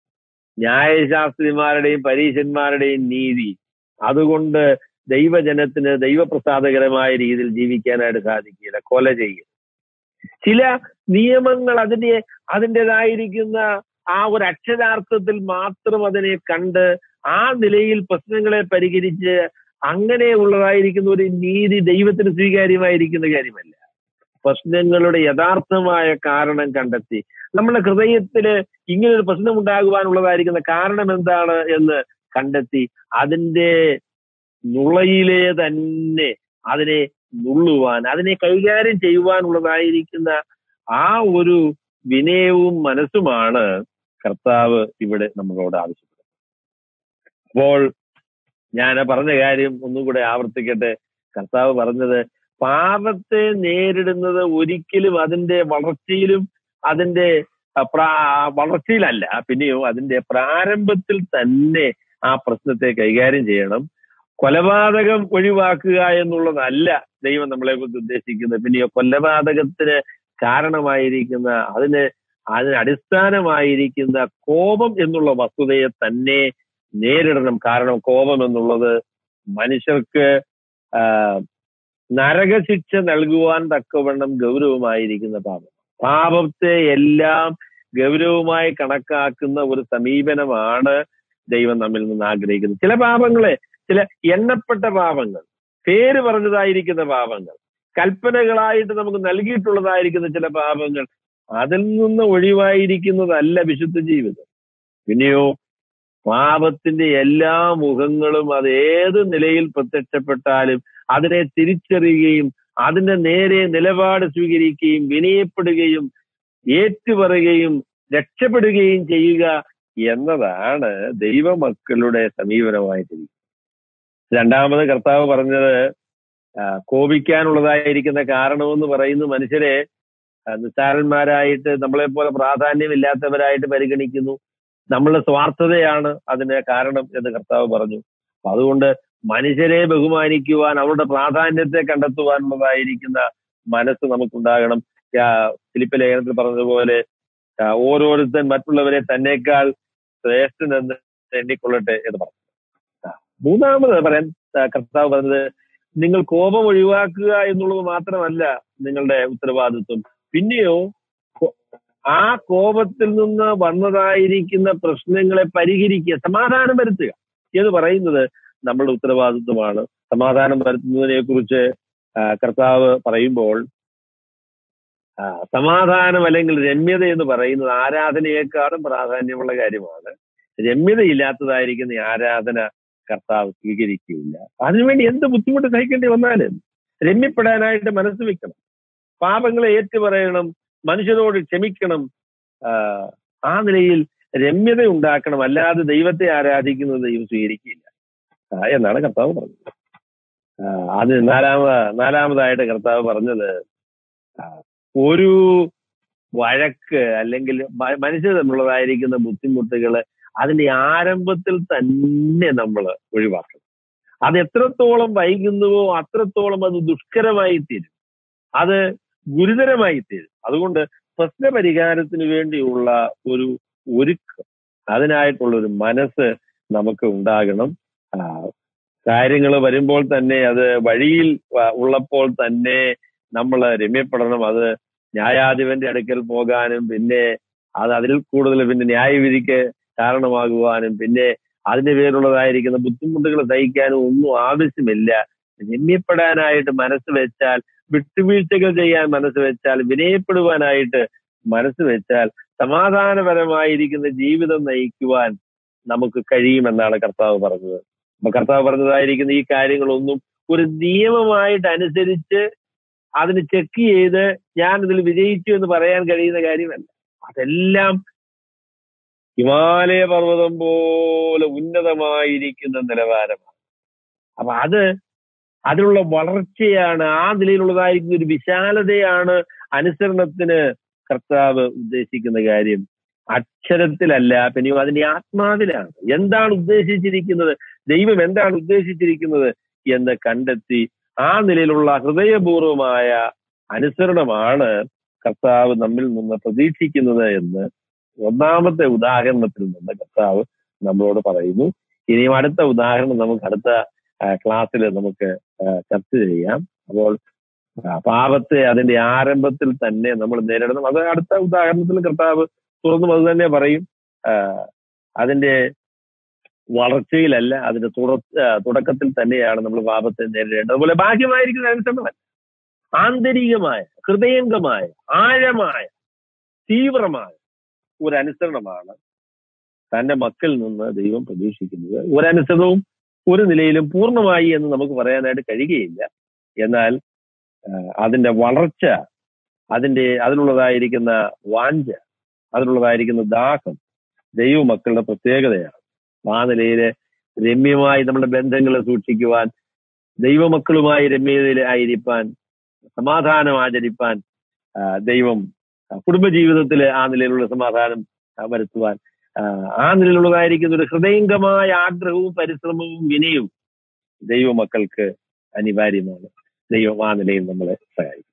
ന്യായശാസ്ത്രിമാരുടെയും പരീശന്മാരുടെയും നീതി അതുകൊണ്ട് ദൈവജനത്തിന് ദൈവപ്രസാദകരമായ രീതിയിൽ ജീവിക്കാനായിട്ട് സാധിക്കില്ല കൊല ചെയ്യും ചില നിയമങ്ങൾ അതിന്റെ അതിൻ്റെതായിരിക്കുന്ന ആ ഒരു അക്ഷരാർത്ഥത്തിൽ മാത്രം അതിനെ കണ്ട് ആ നിലയിൽ പ്രശ്നങ്ങളെ പരിഹരിച്ച് അങ്ങനെയുള്ളതായിരിക്കുന്ന ഒരു നീതി ദൈവത്തിന് സ്വീകാര്യമായിരിക്കുന്ന കാര്യമല്ല പ്രശ്നങ്ങളുടെ യഥാർത്ഥമായ കാരണം കണ്ടെത്തി നമ്മുടെ ഹൃദയത്തില് ഇങ്ങനെ ഒരു പ്രശ്നം ഉണ്ടാകുവാനുള്ളതായിരിക്കുന്ന കാരണം എന്താണ് എന്ന് കണ്ടെത്തി അതിന്റെ നുളയിലെ തന്നെ അതിനെ നുള്ളുവാൻ അതിനെ കൈകാര്യം ചെയ്യുവാനുള്ളതായിരിക്കുന്ന ആ ഒരു വിനയവും മനസ്സുമാണ് കർത്താവ് ഇവിടെ നമ്മളോട് ആവശ്യപ്പെടുന്നത് അപ്പോൾ ഞാൻ പറഞ്ഞ കാര്യം ഒന്നും കൂടെ ആവർത്തിക്കട്ടെ കർത്താവ് പറഞ്ഞത് പാപത്തെ നേരിടുന്നത് ഒരിക്കലും അതിന്റെ വളർച്ചയിലും അതിന്റെ അഹ്, പ്രാ- വളർച്ചയിലല്ല പിന്നെയോ അതിന്റെ പ്രാരംഭത്തിൽ തന്നെ ആ പ്രശ്നത്തെ കൈകാര്യം ചെയ്യണം കൊലപാതകം ഒഴിവാക്കുക എന്നുള്ളതല്ല ദൈവം നമ്മളെ കുറിച്ച് ഉദ്ദേശിക്കുന്നത് പിന്നെയോ കൊലപാതകത്തിന് കാരണമായിരിക്കുന്ന അതിന് അതിന് അടിസ്ഥാനമായിരിക്കുന്ന കോപം എന്നുള്ള വസ്തുതയെ തന്നെ നേരിടണം കാരണം കോപം എന്നുള്ളത് മനുഷ്യർക്ക് ആ, നരകശിക്ഷ നൽകുവാൻ തക്കവണ്ണം ഗൗരവമായിരിക്കുന്ന പാപം പാപത്തെ എല്ലാം ഗൗരവമായി കണക്കാക്കുന്ന ഒരു സമീപനമാണ് ദൈവം നമ്മിൽ നിന്ന് ആഗ്രഹിക്കുന്നത് ചില പാപങ്ങളെ ചില എണ്ണപ്പെട്ട പാപങ്ങൾ പേര് പറഞ്ഞതായിരിക്കുന്ന പാപങ്ങൾ കൽപ്പനകളായിട്ട് നമുക്ക് നൽകിയിട്ടുള്ളതായിരിക്കുന്ന ചില പാപങ്ങൾ അതിൽ നിന്ന് ഒഴിവായിരിക്കുന്നതല്ല വിശുദ്ധ ജീവിതം പിന്നെയോ പാപത്തിന്റെ എല്ലാ മുഖങ്ങളും അത് ഏത് നിലയിൽ പ്രത്യക്ഷപ്പെട്ടാലും അതിനെ തിരിച്ചറിയുകയും അതിന്റെ നേരെ നിലപാട് സ്വീകരിക്കുകയും വിനയപ്പെടുകയും ഏറ്റുപറയുകയും രക്ഷപ്പെടുകയും ചെയ്യുക എന്നതാണ് ദൈവമക്കളുടെ സമീപനമായിട്ടിരിക്കുന്നത് രണ്ടാമത് കർത്താവ് പറഞ്ഞത് ആ, കോപിക്കാനുള്ളതായിരിക്കുന്ന കാരണമെന്ന് പറയുന്ന മനുഷ്യരെ ആ, നിസ്സാരന്മാരായിട്ട് നമ്മളെ പോലെ പ്രാധാന്യമില്ലാത്തവരായിട്ട് പരിഗണിക്കുന്നു നമ്മളുടെ സ്വാർത്ഥതയാണ് അതിന് കാരണം എന്ന് കർത്താവ് പറഞ്ഞു അപ്പൊ അതുകൊണ്ട് മനുഷ്യരെ ബഹുമാനിക്കുവാൻ അവരുടെ പ്രാധാന്യത്തെ കണ്ടെത്തുവാനുള്ളതായിരിക്കുന്ന മനസ്സ് നമുക്കുണ്ടാകണം ആ, ഫിലിപ്പ് ലേഖനത്തിൽ പറഞ്ഞതുപോലെ ആ, ഓരോരുത്തൻ മറ്റുള്ളവരെ തന്നേക്കാൾ ശ്രേഷ്ഠനെന്ന് എണ്ണിക്കൊള്ളട്ടെ എന്ന് പറഞ്ഞു ആ, മൂന്നാമത് പറയാൻ ആ, കർത്താവ് പറഞ്ഞത് നിങ്ങൾ കോപം ഒഴിവാക്കുക എന്നുള്ളത് മാത്രമല്ല നിങ്ങളുടെ ഉത്തരവാദിത്വം പിന്നെയോ കൊ- ആ കോപത്തിൽ നിന്ന് വന്നതായിരിക്കുന്ന പ്രശ്നങ്ങളെ പരിഹരിക്കുക സമാധാനം വരുത്തുക എന്ന് പറയുന്നത് നമ്മളുടെ ഉത്തരവാദിത്വമാണ് സമാധാനം വരുത്തുന്നതിനെ കുറിച്ച് കർത്താവ് പറയുമ്പോൾ ആ, സമാധാനം അല്ലെങ്കിൽ രമ്യത എന്ന് പറയുന്നത് ആരാധനയെക്കാളും പ്രാധാന്യമുള്ള കാര്യമാണ് രമ്യതയില്ലാത്തതായിരിക്കുന്ന ഈ ആരാധന കർത്താവ് സ്വീകരിക്കുകയില്ല അതിനുവേണ്ടി എന്ത് ബുദ്ധിമുട്ട് സഹിക്കേണ്ടി വന്നാലും രമ്യപ്പെടാനായിട്ട് മനസ്സ് വെക്കണം പാപങ്ങളെ ഏറ്റുപറയണം മനുഷ്യരോട് ക്ഷമിക്കണം ആ, ആ നിലയിൽ രമ്യത ഉണ്ടാക്കണം അല്ലാതെ ദൈവത്തെ ആരാധിക്കുന്നത് ദൈവം സ്വീകരിക്കില്ല ആ, എന്നാണ് കർത്താവ് പറഞ്ഞത് ആ, അത് നാലാമത് നാലാമതായിട്ട് കർത്താവ് പറഞ്ഞത് ആ, ഒരു വഴക്ക് അല്ലെങ്കിൽ മ- മനുഷ്യർ തമ്മിലുള്ളതായിരിക്കുന്ന ബുദ്ധിമുട്ടുകള് അതിന്റെ ആരംഭത്തിൽ തന്നെ നമ്മൾ ഒഴിവാക്കണം അത് എത്രത്തോളം വൈകുന്നുവോ അത്രത്തോളം അത് ദുഷ്കരമായി തീരും അത് ഗുരുതരമായി തീരും അതുകൊണ്ട് പ്രശ്ന പരിഹാരത്തിന് വേണ്ടിയുള്ള ഒരു ഒരുക്കം അതിനായിട്ടുള്ള ഒരു മനസ്സ് നമുക്ക് ഉണ്ടാകണം കാര്യങ്ങൾ വരുമ്പോൾ തന്നെ അത് വഴിയിൽ വ- ഉള്ളപ്പോൾ തന്നെ നമ്മൾ രമ്യപ്പെടണം അത് ന്യായാധിപന്റെ അടുക്കൽ പോകാനും പിന്നെ അത് അതിൽ കൂടുതൽ പിന്നെ ന്യായവിധിക്ക് കാരണമാകുവാനും പിന്നെ അതിന്റെ പേരുള്ളതായിരിക്കുന്ന ബുദ്ധിമുട്ടുകൾ സഹിക്കാനും ഒന്നും ആവശ്യമില്ല രമ്യപ്പെടാനായിട്ട് മനസ്സ് വെച്ചാൽ വിട്ടുവീഴ്ചകൾ ചെയ്യാൻ മനസ്സ് വെച്ചാൽ വിനയപ്പെടുവാനായിട്ട് മനസ്സ് വെച്ചാൽ സമാധാനപരമായിരിക്കുന്ന ജീവിതം നയിക്കുവാൻ നമുക്ക് കഴിയുമെന്നാണ് കർത്താവ് പറഞ്ഞത് അപ്പൊ കർത്താവ് പറഞ്ഞതായിരിക്കുന്ന ഈ കാര്യങ്ങളൊന്നും ഒരു നിയമമായിട്ട് അനുസരിച്ച് അതിന് ചെക്ക് ചെയ്ത് ഞാൻ ഇതിൽ വിജയിച്ചു എന്ന് പറയാൻ കഴിയുന്ന കാര്യമല്ല അതെല്ലാം ഹിമാലയ പർവ്വതം പോലെ ഉന്നതമായിരിക്കുന്ന നിലവാരമാണ് അപ്പൊ അത് അതിലുള്ള വളർച്ചയാണ് ആ നിലയിലുള്ളതായിരിക്കുന്ന ഒരു വിശാലതയാണ് അനുസരണത്തിന് കർത്താവ് ഉദ്ദേശിക്കുന്ന കാര്യം അക്ഷരത്തിലല്ല പിന്നെയോ അതിന്റെ ആത്മാവിലാണ് എന്താണ് ഉദ്ദേശിച്ചിരിക്കുന്നത് ദൈവം എന്താണ് ഉദ്ദേശിച്ചിരിക്കുന്നത് എന്ന് കണ്ടെത്തി ആ നിലയിലുള്ള ഹൃദയപൂർവമായ അനുസരണമാണ് കർത്താവ് നമ്മിൽ നിന്ന് പ്രതീക്ഷിക്കുന്നത് എന്ന് ഒന്നാമത്തെ ഉദാഹരണത്തിൽ നിന്ന് കർത്താവ് നമ്മളോട് പറയുന്നു ഇനിയും അടുത്ത ഉദാഹരണം നമുക്ക് അടുത്ത ക്ലാസ്സിൽ നമുക്ക് ആ, ചർച്ച ചെയ്യാം അപ്പോൾ ആ, പാപത്തെ അതിന്റെ ആരംഭത്തിൽ തന്നെ നമ്മൾ നേരിടണം അത് അടുത്ത ഉദാഹരണത്തിൽ കർത്താവ് തുറന്നും അത് തന്നെ പറയും ആ, അതിന്റെ വളർച്ചയിലല്ല അതിന്റെ തുട- ആ, തുടക്കത്തിൽ തന്നെയാണ് നമ്മൾ പാപത്തെ നേരിടേണ്ടത് അതുപോലെ ബാഹ്യമായിരിക്കുന്ന അനുസരണമല്ല ആന്തരികമായ ഹൃദയംഗമായ ആഴമായ തീവ്രമായ ഒരു അനുസരണമാണ് തന്റെ മക്കളിൽ നിന്ന് ദൈവം പ്രതീക്ഷിക്കുന്നത് ഒരനുസരണവും ഒരു നിലയിലും പൂർണ്ണമായി എന്ന് നമുക്ക് പറയാനായിട്ട് കഴിയുകയില്ല എന്നാൽ ആ, അതിന്റെ വളർച്ച അതിന്റെ അതിനുള്ളതായിരിക്കുന്ന വാഞ്ച അതിനുള്ളതായിരിക്കുന്ന ദാഹം ദൈവമക്കളുടെ പ്രത്യേകതയാണ് ആ നിലയില് രമ്യമായി നമ്മുടെ ബന്ധങ്ങളെ സൂക്ഷിക്കുവാൻ ദൈവമക്കളുമായി രമ്യതയിൽ ആയിരിക്കാൻ സമാധാനം ആചരിപ്പാൻ ആ, ദൈവം ആ, കുടുംബജീവിതത്തിൽ ആ നിലയിലുള്ള സമാധാനം ആ, വരുത്തുവാൻ ആ, ആ നിലയിലുള്ളതായിരിക്കുന്ന ഒരു ഹൃദയംഗമായ ആഗ്രഹവും പരിശ്രമവും വിനയവും ദൈവമക്കൾക്ക് അനിവാര്യമാണ് ദൈവം ആ നിലയിൽ നമ്മളെ സഹായിക്കും